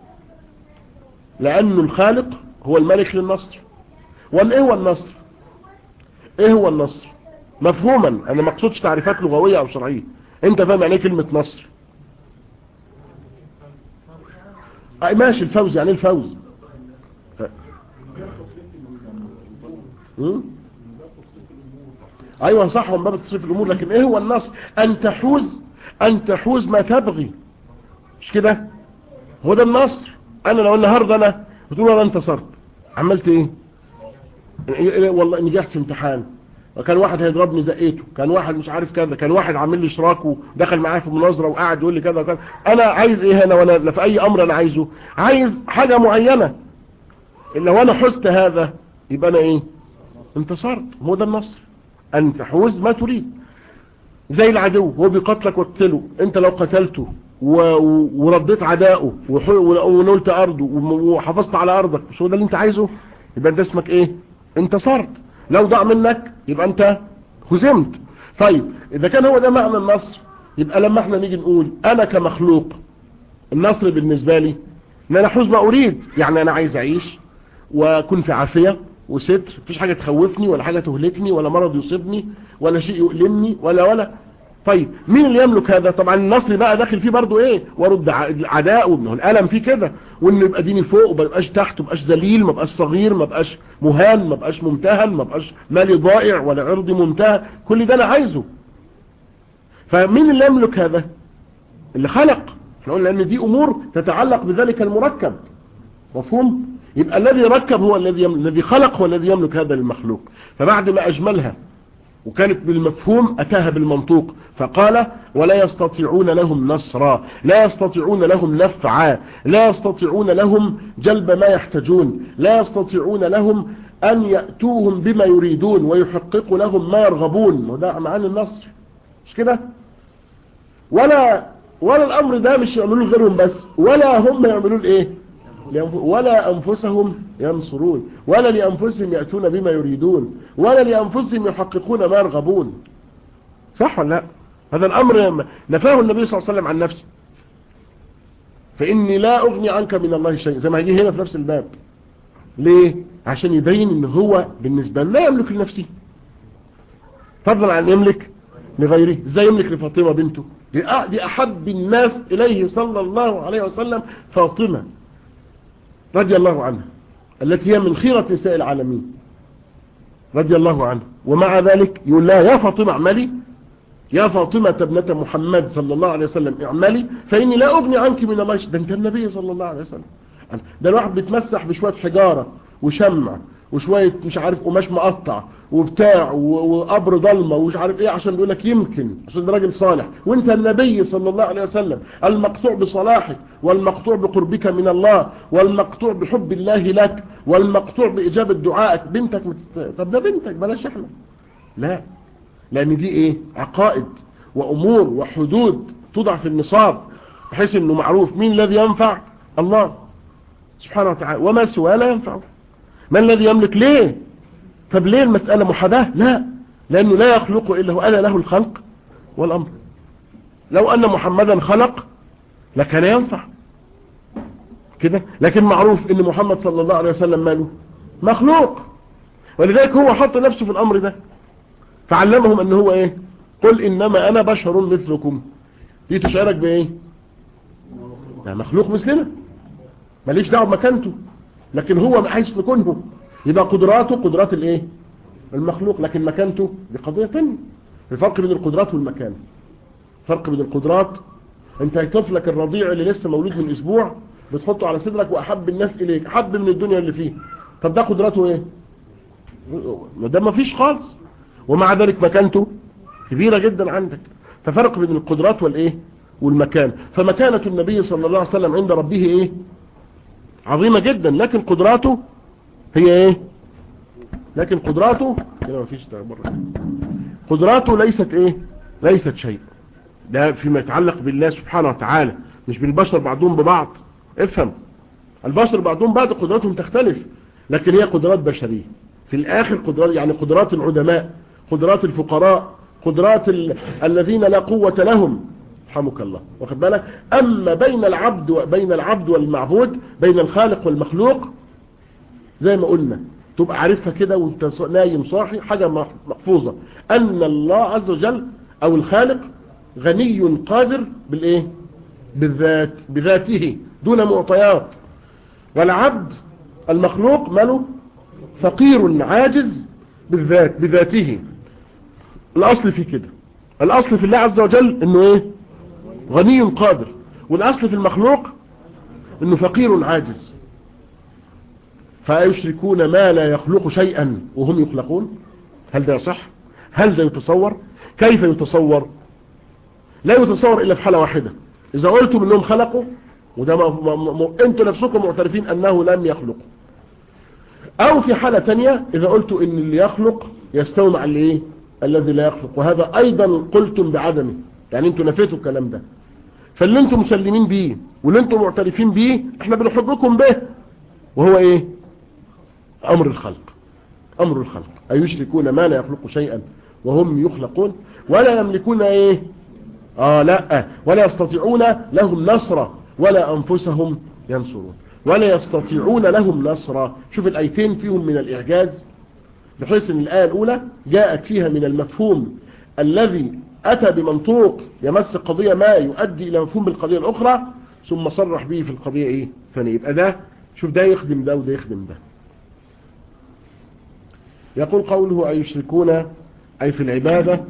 لأن الخالق هو الملك للنصر والايه هو النصر ايه هو النصر مفهوما انا ما اقصدش تعريفات لغوية او شرعية انت فاهم يعني ايه كلمة نصر اه ماشي الفوز يعني ايه الفوز اه. ايوه صح من باب تصريف الامور لكن ايه هو النصر ان تحوز ان تحوز ما تبغي مش كده هو ده النصر انا لو النهارده انا بتقول انا انتصرت عملت ايه والله نجحت في امتحان وكان واحد هيضربني زقيته كان واحد مش عارف كذا كان واحد عامل لي اشراك ودخل معايا في مناظره وقاعد يقول لي كذا وكذا انا عايز ايه هنا وانا في اي امر انا عايزه عايز حاجه معينه لو انا حزت هذا يبقى انا ايه انتصرت هو ده النصر ان تحوز ما تريد زي العدو هو بيقتلك واقتله انت لو قتلته ورديت عدائه ونلت ارضه وحافظت على ارضك مش هو ده اللي انت عايزه يبقى انت اسمك ايه انتصرت لو ضاع منك يبقى انت هزمت طيب اذا كان هو ده معنى النصر يبقى لما احنا نيجي نقول انا كمخلوق النصر بالنسبة لي ان انا احوز ما اريد يعني انا عايز اعيش واكون في عافية وستر مفيش حاجة تخوفني ولا حاجة تهلكني ولا مرض يصيبني ولا شيء يؤلمني ولا ولا طيب مين اللي يملك هذا طبعا النصر بقى داخل فيه برضو ايه ورد عداء وابنه الالم فيه كده وانه يبقى ديني فوق وما يبقاش تحت وما يبقاش ذليل ما يبقاش صغير ما يبقاش مهان ما يبقاش ممتهن ما يبقاش مالي ضائع ولا عرضي منتهى كل ده انا عايزه فمين اللي يملك هذا اللي خلق احنا قلنا ان دي امور تتعلق بذلك المركب مفهوم يبقى الذي ركب هو الذي يملك الذي خلق هو الذي يملك هذا المخلوق فبعد ما اجملها وكانت بالمفهوم أتاها بالمنطوق فقال ولا يستطيعون لهم نصرا لا يستطيعون لهم نفعا لا يستطيعون لهم جلب ما يحتاجون لا يستطيعون لهم أن يأتوهم بما يريدون ويحققوا لهم ما يرغبون وده معاني النصر مش كده ولا ولا الأمر ده مش يعملوه غيرهم بس ولا هم يعملون ايه ولا أنفسهم ينصرون ولا لأنفسهم يأتون بما يريدون ولا لأنفسهم يحققون ما يرغبون صح ولا لا هذا الأمر نفاه النبي صلى الله عليه وسلم عن نفسه فإني لا أغني عنك من الله شيء زي ما هيجي هنا في نفس الباب ليه عشان يبين ان هو بالنسبة لا يملك لنفسه فضلا عن يملك لغيره ازاي يملك لفاطمة بنته دي أحب الناس إليه صلى الله عليه وسلم فاطمة رضي الله عنها التي هي من خيرة نساء العالمين رضي الله عنها ومع ذلك يقول لها يا فاطمة اعملي يا فاطمة ابنة محمد صلى الله عليه وسلم اعملي فإني لا أغني عنك من الله ده انت النبي صلى الله عليه وسلم ده الواحد بيتمسح بشوية حجارة وشمع وشوية مش عارف قماش مقطع وبتاع وقبر ضلمة ومش عارف ايه عشان بيقول لك يمكن عشان ده راجل صالح وانت النبي صلى الله عليه وسلم المقطوع بصلاحك والمقطوع بقربك من الله والمقطوع بحب الله لك والمقطوع بإجابة دعائك بنتك متت... طب ده بنتك بلاش احنا لا لان دي ايه عقائد وامور وحدود توضع في النصاب بحيث انه معروف مين الذي ينفع الله سبحانه وتعالى وما سواه لا ينفع ما الذي يملك ليه طب ليه المسألة محاباة لا لأنه لا يخلق إلا هو أنا له الخلق والأمر لو أن محمدا خلق لكان ينفع كده لكن معروف ان محمد صلى الله عليه وسلم ماله مخلوق ولذلك هو حط نفسه في الامر ده فعلمهم ان هو ايه قل انما انا بشر مثلكم دي تشعرك بايه ده مخلوق مثلنا ماليش دعوه بمكانته لكن هو حيث كونه يبقى قدراته قدرات الايه المخلوق لكن مكانته دي قضيه ثانيه الفرق بين القدرات والمكان فرق بين القدرات انت طفلك الرضيع اللي لسه مولود من اسبوع بتحطه على صدرك واحب الناس اليك احب من الدنيا اللي فيه طب ده قدراته ايه ده ما فيش خالص ومع ذلك مكانته كبيرة جدا عندك ففرق بين القدرات والايه والمكان فمكانة النبي صلى الله عليه وسلم عند ربه ايه عظيمة جدا لكن قدراته هي ايه لكن قدراته كده ما فيش بره قدراته ليست ايه ليست شيء ده فيما يتعلق بالله سبحانه وتعالى مش بالبشر بعضهم ببعض افهم البشر بعضهم بعض قدراتهم تختلف لكن هي قدرات بشرية في الاخر قدرات يعني قدرات العدماء قدرات الفقراء قدرات ال... الذين لا قوة لهم رحمك الله واخد بالك اما بين العبد بين العبد والمعبود بين الخالق والمخلوق زي ما قلنا تبقى عارفها كده وانت نايم صاحي حاجة محفوظة ان الله عز وجل او الخالق غني قادر بالايه بالذات بذاته دون معطيات والعبد المخلوق ماله فقير عاجز بالذات بذاته الاصل في كده الاصل في الله عز وجل انه ايه غني قادر والاصل في المخلوق انه فقير عاجز فيشركون ما لا يخلق شيئا وهم يخلقون هل ده صح هل ده يتصور كيف يتصور لا يتصور الا في حالة واحدة اذا قلتم انهم خلقوا وده ما ما انتوا نفسكم معترفين انه لم يخلق او في حالة تانية اذا قلتوا ان اللي يخلق يستوي مع اللي ايه الذي لا يخلق وهذا ايضا قلتم بعدمه يعني انتوا نفيتوا الكلام ده فاللي انتم مسلمين بيه واللي انتم معترفين بيه احنا بنحبكم به وهو ايه امر الخلق امر الخلق ايشركون ما لا يخلق شيئا وهم يخلقون ولا يملكون ايه اه لا ولا يستطيعون لهم نصرا ولا انفسهم ينصرون ولا يستطيعون لهم نصرا شوف الايتين فيهم من الاعجاز بحيث ان الايه الاولى جاءت فيها من المفهوم الذي اتى بمنطوق يمس قضية ما يؤدي الى مفهوم بالقضية الاخرى ثم صرح به في القضية ايه ثانية يبقى ده شوف ده يخدم ده وده يخدم ده يقول قوله أي يشركون أي في العبادة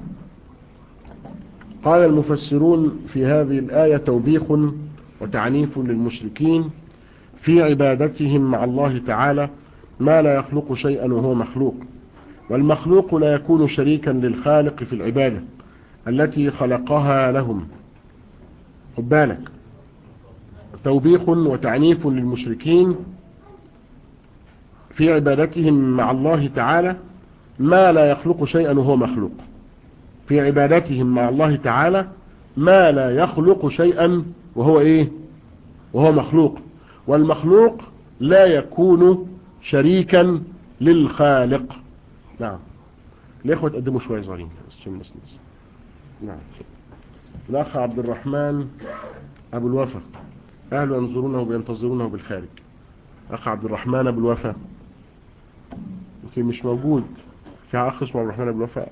قال المفسرون في هذه الآية توبيخ وتعنيف للمشركين في عبادتهم مع الله تعالى ما لا يخلق شيئا وهو مخلوق والمخلوق لا يكون شريكا للخالق في العبادة التي خلقها لهم خد بالك توبيخ وتعنيف للمشركين في عبادتهم مع الله تعالى ما لا يخلق شيئا وهو مخلوق في عبادتهم مع الله تعالى ما لا يخلق شيئا وهو ايه وهو مخلوق والمخلوق لا يكون شريكا للخالق نعم الاخوة تقدموا شوية صغيرين نعم الاخ عبد الرحمن ابو الوفا اهله ينظرونه وينتظرونه بالخارج اخ عبد الرحمن ابو الوفا يمكن مش موجود في اخ اسمه عبد الرحمن ابو الوفا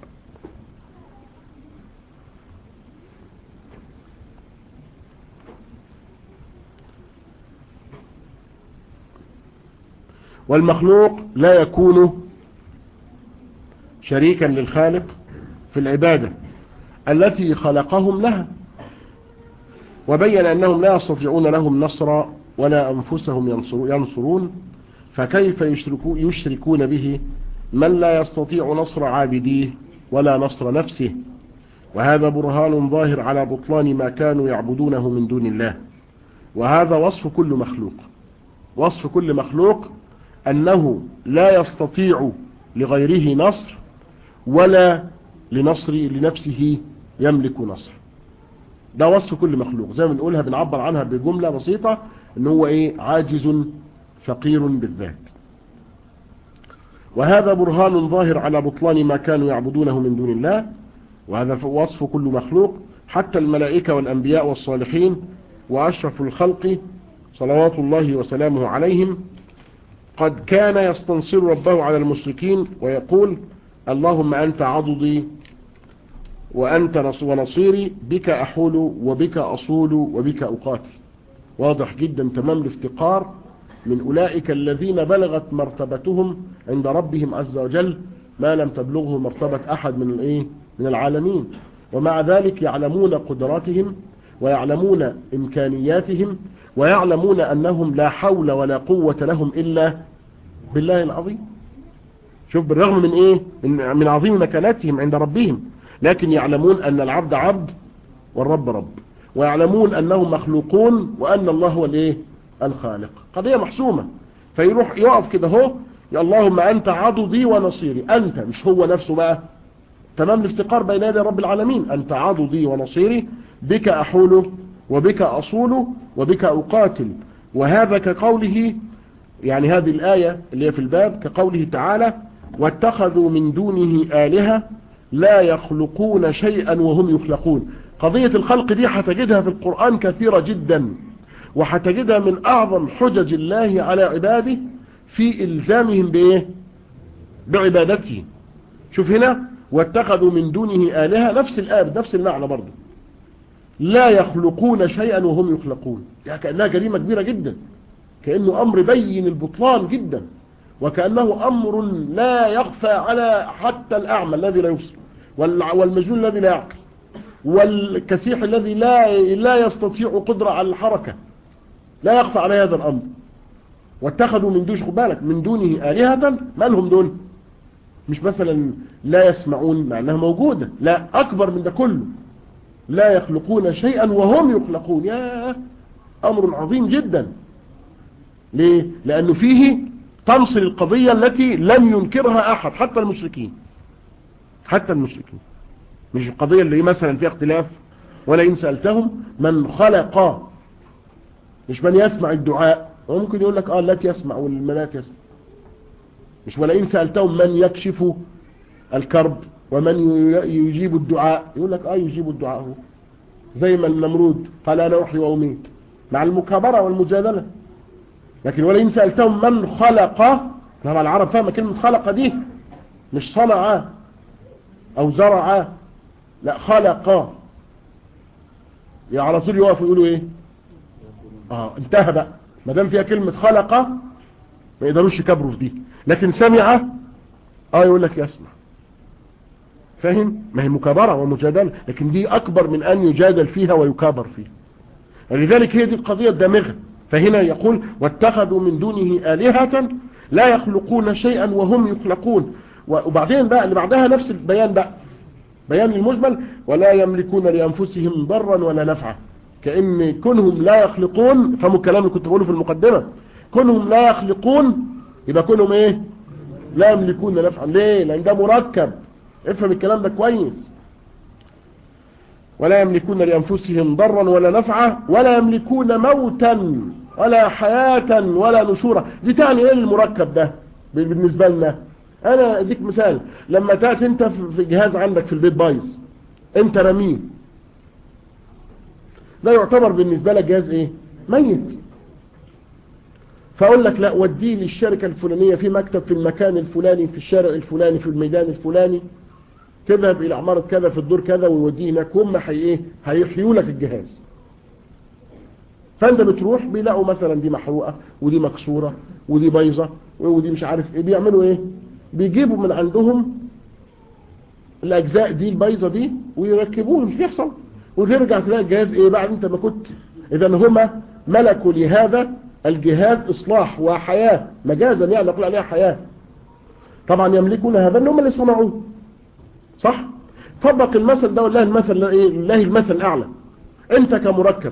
والمخلوق لا يكون شريكا للخالق في العبادة التي خلقهم لها وبين أنهم لا يستطيعون لهم نصرا ولا أنفسهم ينصرون فكيف يشركو يشركون به من لا يستطيع نصر عابديه ولا نصر نفسه وهذا برهان ظاهر على بطلان ما كانوا يعبدونه من دون الله وهذا وصف كل مخلوق وصف كل مخلوق أنه لا يستطيع لغيره نصر ولا لنصر لنفسه يملك نصر ده وصف كل مخلوق زي ما بنقولها بنعبر عنها بجملة بسيطة ان هو ايه عاجز فقير بالذات وهذا برهان ظاهر على بطلان ما كانوا يعبدونه من دون الله وهذا وصف كل مخلوق حتى الملائكة والأنبياء والصالحين وأشرف الخلق صلوات الله وسلامه عليهم قد كان يستنصر ربه على المشركين ويقول اللهم أنت عضدي وأنت ونصيري بك أحول وبك أصول وبك أقاتل واضح جدا تمام الافتقار من أولئك الذين بلغت مرتبتهم عند ربهم عز وجل ما لم تبلغه مرتبة أحد من الإيه من العالمين ومع ذلك يعلمون قدراتهم ويعلمون إمكانياتهم ويعلمون أنهم لا حول ولا قوة لهم إلا بالله العظيم شوف بالرغم من إيه من, من عظيم مكاناتهم عند ربهم لكن يعلمون أن العبد عبد والرب رب ويعلمون أنهم مخلوقون وأن الله هو الإيه الخالق قضية محسومة فيروح يقف كده هو يا اللهم أنت عضدي ونصيري أنت مش هو نفسه بقى تمام الافتقار بين يدي رب العالمين أنت عضدي ونصيري بك أحول وبك أصول وبك أقاتل وهذا كقوله يعني هذه الآية اللي هي في الباب كقوله تعالى واتخذوا من دونه آلهة لا يخلقون شيئا وهم يخلقون قضية الخلق دي هتجدها في القرآن كثيرة جدا وهتجدها من أعظم حجج الله على عباده في إلزامهم بإيه بعبادته شوف هنا واتخذوا من دونه آلهة نفس الآية نفس المعنى برضه لا يخلقون شيئا وهم يخلقون يعني كأنها جريمة كبيرة جدا كأنه أمر بين البطلان جدا وكأنه أمر لا يخفى على حتى الأعمى الذي لا يبصر والمجنون الذي لا يعقل والكسيح الذي لا لا يستطيع قدرة على الحركة لا يخفى على هذا الأمر واتخذوا من دون بالك من دونه آلهة ما لهم دول مش مثلا لا يسمعون مع أنها موجودة لا أكبر من ده كله لا يخلقون شيئا وهم يخلقون يا أمر عظيم جدا ليه؟ لأنه فيه تمصل القضية التي لم ينكرها أحد حتى المشركين حتى المشركين مش القضية اللي مثلا فيها اختلاف ولا إن سألتهم من خلق مش من يسمع الدعاء وممكن يقول لك اه التي يسمع والملات يسمع مش ولا إن سألتهم من يكشف الكرب ومن يجيب الدعاء يقول لك اه يجيب الدعاء هو زي ما النمرود قال انا احيي واميت مع المكابرة والمجادلة لكن ولئن سألتهم من خلق طبعا العرب فاهمة كلمة خلق دي مش صنع او زرع لا خلق يا على طول يقفوا يقولوا ايه اه انتهى بقى ما دام فيها كلمة خلق ما يقدروش يكبروا في دي لكن سمع اه يقول لك يسمع فاهم ما هي مكابرة ومجادلة لكن دي اكبر من ان يجادل فيها ويكابر فيها ولذلك هي دي القضية الدامغة فهنا يقول واتخذوا من دونه آلهة لا يخلقون شيئا وهم يخلقون وبعدين بقى اللي بعدها نفس البيان بقى بيان المجمل ولا يملكون لأنفسهم ضرا ولا نفعا كأن كونهم لا يخلقون فمو الكلام اللي كنت بقوله في المقدمة كونهم لا يخلقون يبقى كونهم ايه لا يملكون نفعا ليه لان ده مركب افهم الكلام ده كويس ولا يملكون لأنفسهم ضرا ولا نفعا ولا يملكون موتا ولا حياة ولا نشورا دي تعني ايه المركب ده بالنسبة لنا انا اديك مثال لما تأتي انت في جهاز عندك في البيت بايظ انت رميه ده يعتبر بالنسبة لك جهاز ايه ميت فاقول لك لا وديه للشركة الفلانية في مكتب في المكان الفلاني في الشارع الفلاني في الميدان الفلاني تذهب الى عمارة كذا في الدور كذا ويوديه هناك هم حي ايه هيحيوا لك الجهاز فانت بتروح بيلاقوا مثلا دي محروقة ودي مكسورة ودي بايظة ودي مش عارف ايه بيعملوا ايه بيجيبوا من عندهم الاجزاء دي البايظة دي ويركبوها مش بيحصل وترجع تلاقي الجهاز ايه بعد انت ما كنت اذا هما ملكوا لهذا الجهاز اصلاح وحياة مجازا يعني نقول عليها حياة طبعا يملكون هذا ان هم اللي صنعوه صح طبق المثل ده والله المثل ايه الله المثل الاعلى انت كمركب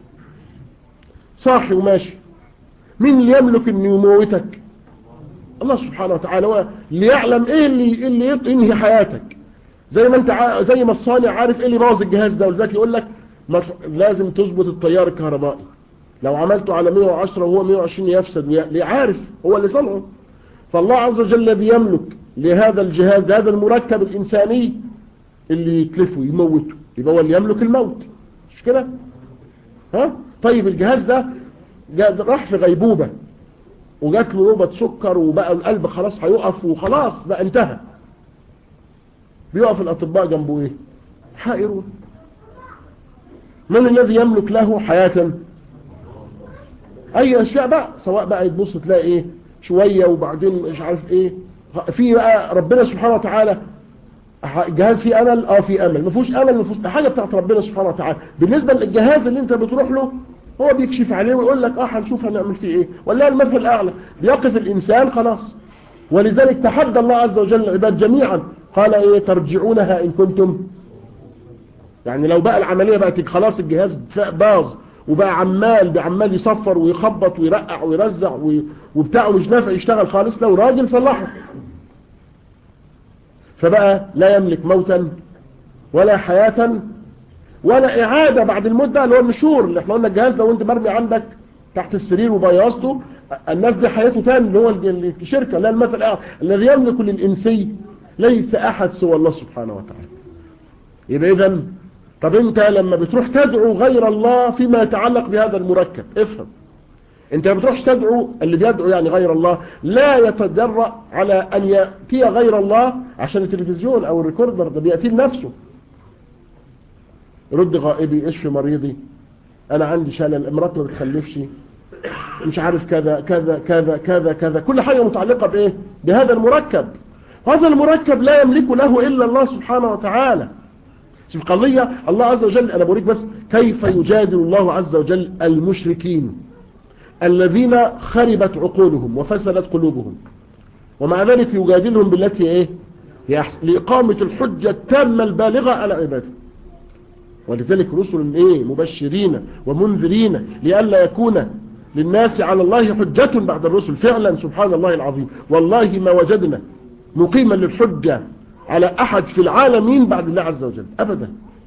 صاحي وماشي مين اللي يملك ان يموتك الله سبحانه وتعالى هو اللي يعلم ايه اللي اللي ينهي حياتك زي ما انت ع... زي ما الصانع عارف ايه اللي بوظ الجهاز ده ولذلك يقول لك ما ت- لازم تظبط التيار الكهربائي لو عملته على 110 وهو 120 يفسد وي- ليه عارف هو اللي صنعه فالله عز وجل الذي يملك لهذا الجهاز هذا المركب الإنساني اللي يتلفه يموته يبقى هو اللي يملك الموت مش كده ها طيب الجهاز ده جا- راح في غيبوبة وجات له نوبة سكر وبقى القلب خلاص هيقف وخلاص بقى انتهى بيقف الأطباء جنبه ايه حائرون من الذي يملك له حياة اي اشياء بقى سواء بقى تبص تلاقي ايه شوية وبعدين مش عارف ايه في بقى ربنا سبحانه وتعالى جهاز فيه امل اه في امل ما فيهوش امل ما فيهوش حاجه بتاعت ربنا سبحانه وتعالى بالنسبه للجهاز اللي انت بتروح له هو بيكشف عليه ويقول لك اه هنشوف هنعمل فيه ايه ولا المثل الاعلى بيقف الانسان خلاص ولذلك تحدى الله عز وجل العباد جميعا قال ايه ترجعونها ان كنتم يعني لو بقى العمليه بقت خلاص الجهاز باظ وبقى عمال بعمال يصفر ويخبط ويرقع ويرزع وي- وبتاعه مش نافع يشتغل خالص لو راجل صلحه فبقى لا يملك موتا ولا حياة ولا إعادة بعد الموت ده اللي هو النشور اللي احنا قلنا الجهاز لو انت مرمي عندك تحت السرير وبيضته الناس دي حياته تاني اللي هو ال- الشركة لا المثل الأعلى الذي يملك للإنسي ليس أحد سوى الله سبحانه وتعالى يبقى إذا طب انت لما بتروح تدعو غير الله فيما يتعلق بهذا المركب افهم انت ما بتروحش تدعو اللي بيدعو يعني غير الله لا يتجرأ على ان يأتي غير الله عشان التلفزيون او الريكوردر ده بيأتي لنفسه رد غائبي اشفي مريضي انا عندي شلل امرأة ما بتخلفش مش عارف كذا كذا كذا كذا كذا كل حاجة متعلقة بايه بهذا المركب هذا المركب لا يملك له الا الله سبحانه وتعالى شوف قضية الله عز وجل انا بوريك بس كيف يجادل الله عز وجل المشركين الذين خربت عقولهم وفسدت قلوبهم ومع ذلك يجادلهم بالتي ايه هي أحسن لإقامة الحجة التامة البالغة على عباده ولذلك رسل ايه مبشرين ومنذرين لئلا يكون للناس على الله حجة بعد الرسل فعلا سبحان الله العظيم والله ما وجدنا مقيما للحجة على احد في العالمين بعد الله عز وجل ابدا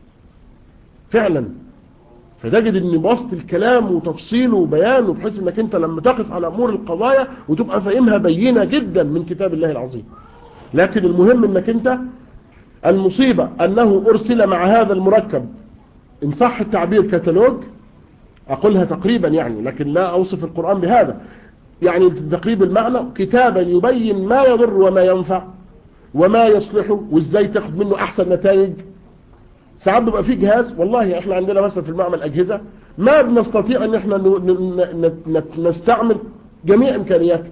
فعلا فتجد ان بسط الكلام وتفصيله وبيانه بحيث انك انت لما تقف على امور القضايا وتبقى فاهمها بينة جدا من كتاب الله العظيم لكن المهم انك انت المصيبة انه ارسل مع هذا المركب ان صح التعبير كتالوج اقولها تقريبا يعني لكن لا اوصف القرآن بهذا يعني تقريب المعنى كتابا يبين ما يضر وما ينفع وما يصلحه وازاي تاخد منه احسن نتائج ساعات بيبقى في جهاز والله احنا عندنا مثلا في المعمل اجهزة ما بنستطيع ان احنا نستعمل جميع امكانياته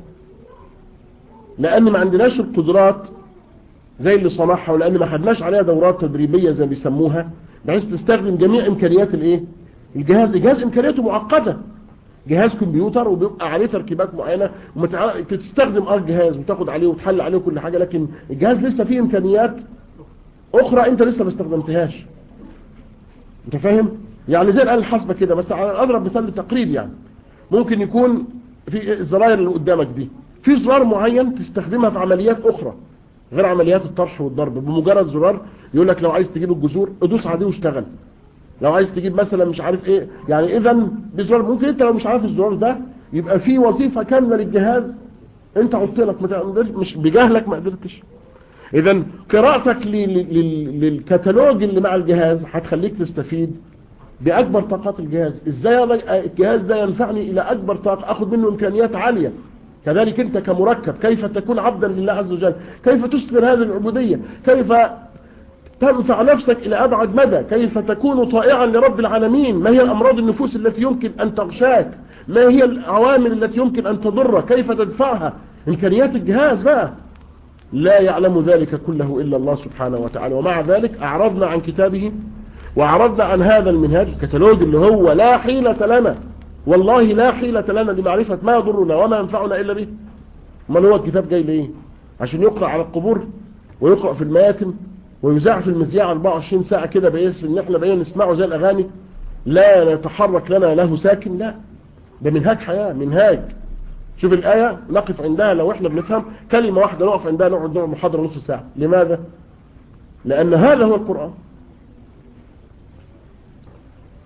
لان ما عندناش القدرات زي اللي صنعها ولان ما خدناش عليها دورات تدريبية زي ما بيسموها بحيث تستخدم جميع امكانيات الايه الجهاز الجهاز امكانياته معقدة جهاز كمبيوتر وبيبقى عليه تركيبات معينة تستخدم اه الجهاز وتاخد عليه وتحل عليه كل حاجة لكن الجهاز لسه فيه امكانيات اخرى انت لسه ما استخدمتهاش انت فاهم يعني زي الآلة الحاسبة كده بس على اضرب مثال للتقريب يعني ممكن يكون في الزراير اللي قدامك دي في زرار معين تستخدمها في عمليات اخرى غير عمليات الطرح والضرب بمجرد زرار يقول لك لو عايز تجيب الجذور ادوس عليه واشتغل لو عايز تجيب مثلا مش عارف ايه يعني اذا بزرار ممكن انت لو مش عارف الزرار ده يبقى في وظيفة كاملة للجهاز انت قلت لك مش بجهلك ما قدرتش اذا قراءتك للكتالوج اللي مع الجهاز هتخليك تستفيد باكبر طاقات الجهاز ازاي الجهاز ده ينفعني الى اكبر طاقة اخد منه امكانيات عالية كذلك انت كمركب كيف تكون عبدا لله عز وجل كيف تثمر هذه العبودية كيف تنفع نفسك الى ابعد مدى كيف تكون طائعا لرب العالمين ما هي الامراض النفوس التي يمكن ان تغشاك ما هي العوامل التي يمكن ان تضر كيف تدفعها امكانيات الجهاز بقى لا يعلم ذلك كله إلا الله سبحانه وتعالى ومع ذلك أعرضنا عن كتابه وأعرضنا عن هذا المنهاج الكتالوج اللي هو لا حيلة لنا والله لا حيلة لنا لمعرفة ما يضرنا وما ينفعنا إلا به من هو الكتاب جاي ليه عشان يقرأ على القبور ويقرأ في المياتم ويذاع في المذياع 24 ساعة كده بحيث ان احنا بقينا نسمعه زي الأغاني لا نتحرك لنا له ساكن لا ده منهاج حياة منهاج شوف الآية نقف عندها لو احنا بنفهم كلمة واحدة نقف عندها نقعد نقعد محاضرة نص ساعة لماذا؟ لأن هذا هو القرآن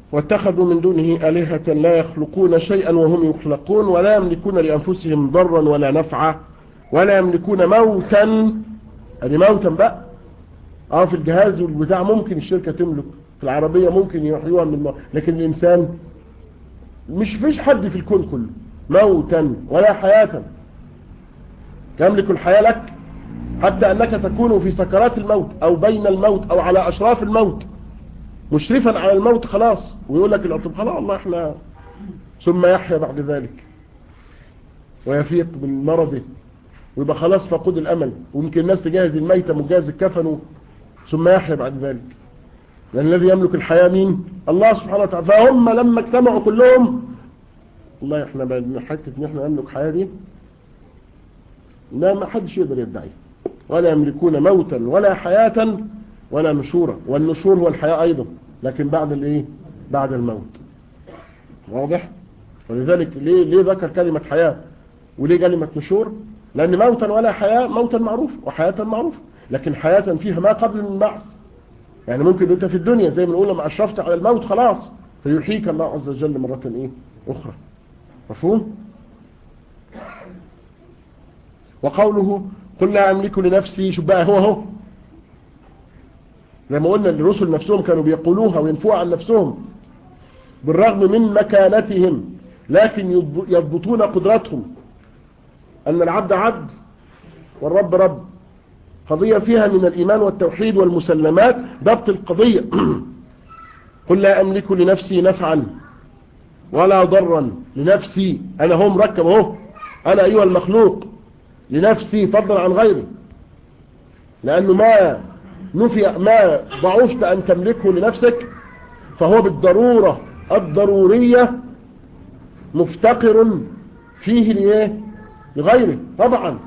واتخذوا من دونه آلهة لا يخلقون شيئا وهم يخلقون ولا يملكون لأنفسهم ضرا ولا نفعا ولا يملكون موتا ادي موتا بقى اه في الجهاز والبتاع ممكن الشركة تملك في العربية ممكن يحيوها من الموت لكن الإنسان مش فيش حد في الكون كله موتا ولا حياة يملك الحياة لك حتى أنك تكون في سكرات الموت أو بين الموت أو على أشراف الموت مشرفا على الموت خلاص ويقول لك الأطب خلاص الله احنا ثم يحيا بعد ذلك ويفيق من مرضه ويبقى خلاص فقد الأمل ويمكن الناس تجهز الميتم وتجهز الكفن ثم يحيا بعد ذلك لأن الذي يملك الحياة مين الله سبحانه وتعالى فهم لما اجتمعوا كلهم والله احنا بقى حتة ان احنا نملك حياة دي لا ما حدش يقدر يدعي ولا يملكون موتا ولا حياة ولا نشورا والنشور هو الحياة ايضا لكن بعد الايه بعد الموت واضح ولذلك ليه ليه ذكر كلمة حياة وليه كلمة نشور لان موتا ولا حياة موتا معروف وحياة معروف لكن حياة فيها ما قبل البعث يعني ممكن انت في الدنيا زي ما نقول لما اشرفت على الموت خلاص فيحييك الله عز وجل مرة ايه اخرى مفهوم وقوله قل لا املك لنفسي شو بقى هو هو زي ما قلنا الرسل نفسهم كانوا بيقولوها وينفوها عن نفسهم بالرغم من مكانتهم لكن يضبطون قدرتهم ان العبد عبد والرب رب قضية فيها من الإيمان والتوحيد والمسلمات ضبط القضية قل لا أملك لنفسي نفعا ولا ضرا لنفسي أنا هو مركب اهو أنا أيها المخلوق لنفسي فضلا عن غيري لأنه ما نفي ما ضعفت أن تملكه لنفسك فهو بالضرورة الضرورية مفتقر فيه لإيه لغيره طبعا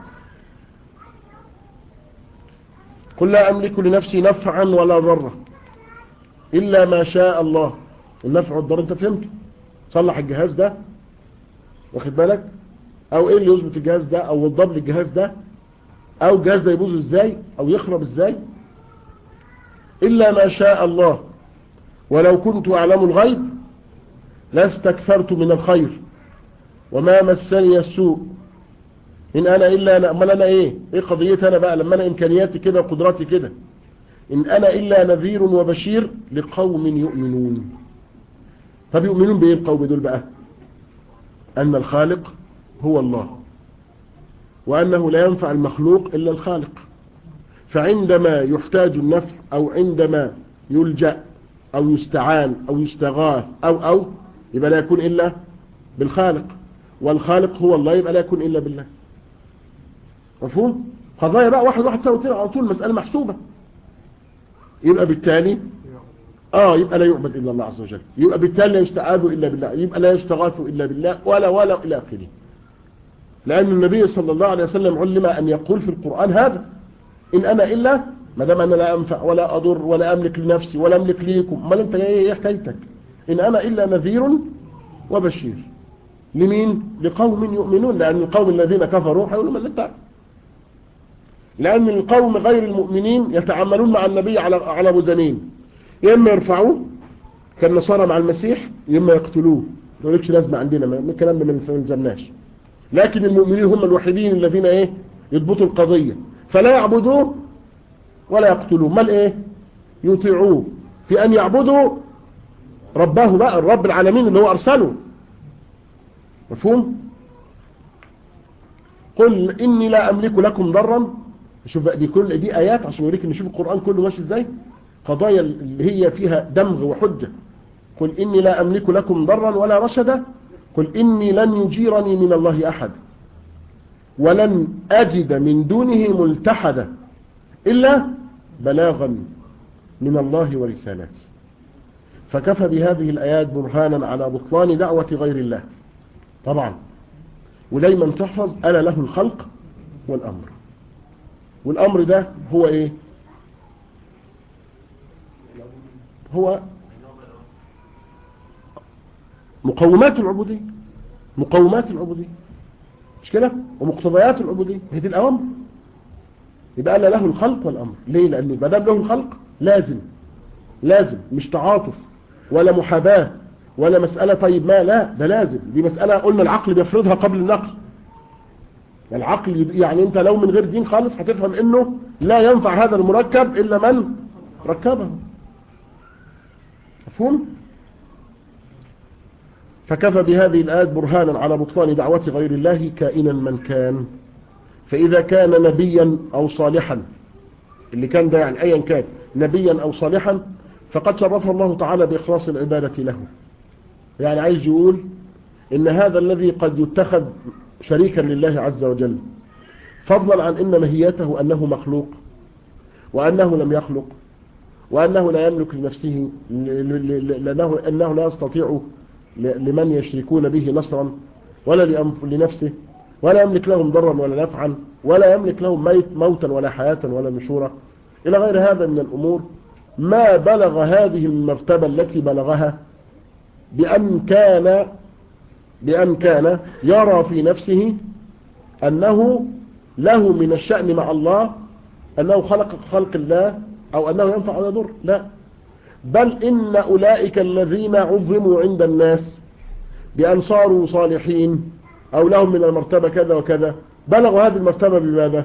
قل لا أملك لنفسي نفعا ولا ضرا إلا ما شاء الله النفع والضر انت فهمت صلح الجهاز ده واخد بالك او ايه اللي يظبط الجهاز ده او يضرب الجهاز ده او الجهاز ده يبوظ ازاي او يخرب ازاي إلا ما شاء الله ولو كنت أعلم الغيب لاستكثرت من الخير وما مسني السوء إن أنا إلا أنا أمال أنا إيه إيه قضيتي أنا بقى لما أنا إمكانياتي كده وقدراتي كده إن أنا إلا نذير وبشير لقوم يؤمنون طب يؤمنون بإيه القوم دول بقى أن الخالق هو الله وأنه لا ينفع المخلوق إلا الخالق فعندما يحتاج النفع أو عندما يلجأ أو يستعان أو يستغاث أو أو يبقى لا يكون إلا بالخالق والخالق هو الله يبقى لا يكون إلا بالله مفهوم قضايا بقى واحد واحد سوى على طول مسألة محسوبة يبقى بالتالي اه يبقى لا يعبد إلا الله عز وجل يبقى بالتالي لا يستعاذ إلا بالله يبقى لا يستغاث إلا بالله ولا ولا إلى آخره لأن النبي صلى الله عليه وسلم علم أن يقول في القرآن هذا إن أنا إلا ما دام أنا لا أنفع ولا أضر ولا أملك لنفسي ولا أملك ليكم ما أنت إيه حكايتك إن أنا إلا نذير وبشير لمين لقوم يؤمنون لأن القوم الذين كفروا حيقولوا من انت لأن القوم غير المؤمنين يتعاملون مع النبي على على وزنين يا إما يرفعوه كالنصارى مع المسيح يا إما يقتلوه ما لكش لازمة عندنا ما الكلام ده ما نلزمناش لكن المؤمنين هم الوحيدين الذين ايه يضبطوا القضية فلا يعبدوه ولا يقتلوه مال ايه يطيعوه في ان يعبدوا رباه بقى الرب العالمين اللي هو ارسله مفهوم قل اني لا املك لكم ضرا شوف بقى دي كل دي ايات عشان يوريك ان شوف القرآن كله ماشي ازاي قضايا اللي هي فيها دمغ وحجة قل اني لا املك لكم ضرا ولا رشدا قل إني لن يجيرني من الله أحد ولن أجد من دونه ملتحدا إلا بلاغا من الله ورسالته فكفى بهذه الآيات برهانا على بطلان دعوة غير الله طبعا ودايما تحفظ أنا له الخلق والأمر والأمر ده هو إيه هو مقومات العبودية مقومات العبودية مش كده ومقتضيات العبودية هي دي الأوامر يبقى أنا له الخلق والأمر ليه لأنه ما دام له الخلق لازم لازم مش تعاطف ولا محاباة ولا مسألة طيب ما لا ده لازم دي مسألة قلنا العقل بيفرضها قبل النقل العقل يعني انت لو من غير دين خالص هتفهم انه لا ينفع هذا المركب الا من ركبه مفهوم فكفى بهذه الآيات برهانا على بطلان دعوة غير الله كائنا من كان فإذا كان نبيا أو صالحا اللي كان ده يعني أيا كان نبيا أو صالحا فقد شرفه الله تعالى بإخلاص العبادة له يعني عايز يقول إن هذا الذي قد يتخذ شريكا لله عز وجل فضلا عن إن مهيته أنه مخلوق وأنه لم يخلق وأنه لا يملك لنفسه لأنه أنه لا يستطيع لمن يشركون به نصرا ولا لنفسه ولا يملك لهم ضرا ولا نفعا ولا يملك لهم ميت موتا ولا حياة ولا نشورا إلى غير هذا من الأمور ما بلغ هذه المرتبة التي بلغها بأن كان بأن كان يرى في نفسه أنه له من الشأن مع الله أنه خلق خلق الله أو أنه ينفع ولا يضر لا بل إن أولئك الذين عظموا عند الناس بأن صاروا صالحين أو لهم من المرتبة كذا وكذا بلغوا هذه المرتبة بماذا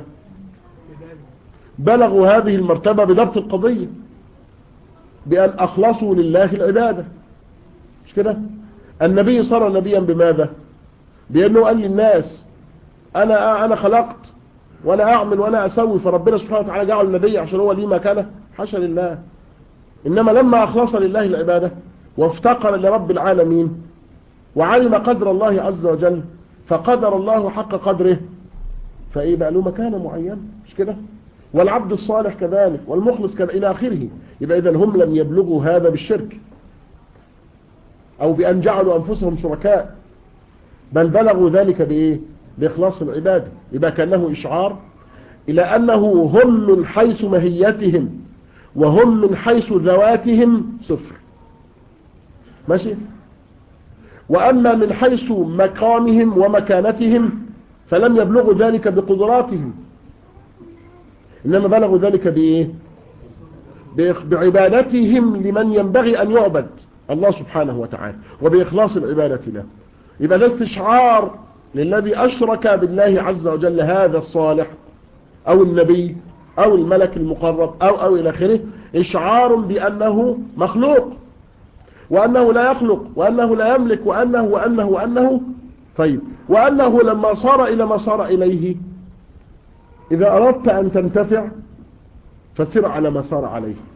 بلغوا هذه المرتبة بضبط القضية بأن أخلصوا لله العبادة مش كده النبي صار نبيا بماذا بأنه قال للناس أنا أنا خلقت وأنا أعمل وأنا أسوي فربنا سبحانه وتعالى جعل النبي عشان هو ليه مكانه حاشا لله إنما لما أخلص لله العبادة وافتقر لرب العالمين وعلم قدر الله عز وجل فقدر الله حق قدره فإيه بقى له مكانة معينة مش كده والعبد الصالح كذلك والمخلص كذلك إلى آخره يبقى إذا هم لم يبلغوا هذا بالشرك أو بأن جعلوا أنفسهم شركاء بل بلغوا ذلك بإيه بإخلاص العبادة يبقى كأنه إشعار إلى أنه هم من حيث مهيتهم وهم من حيث ذواتهم صفر ماشي وأما من حيث مقامهم ومكانتهم فلم يبلغوا ذلك بقدراتهم إنما بلغوا ذلك بإيه بعبادتهم لمن ينبغي أن يعبد الله سبحانه وتعالى وبإخلاص العبادة له يبقى ده استشعار للذي أشرك بالله عز وجل هذا الصالح أو النبي أو الملك المقرب أو أو إلى آخره إشعار بأنه مخلوق وأنه لا يخلق وأنه لا يملك وأنه وأنه وأنه طيب وأنه لما صار إلى ما صار إليه إذا أردت أن تنتفع فسر على ما صار عليه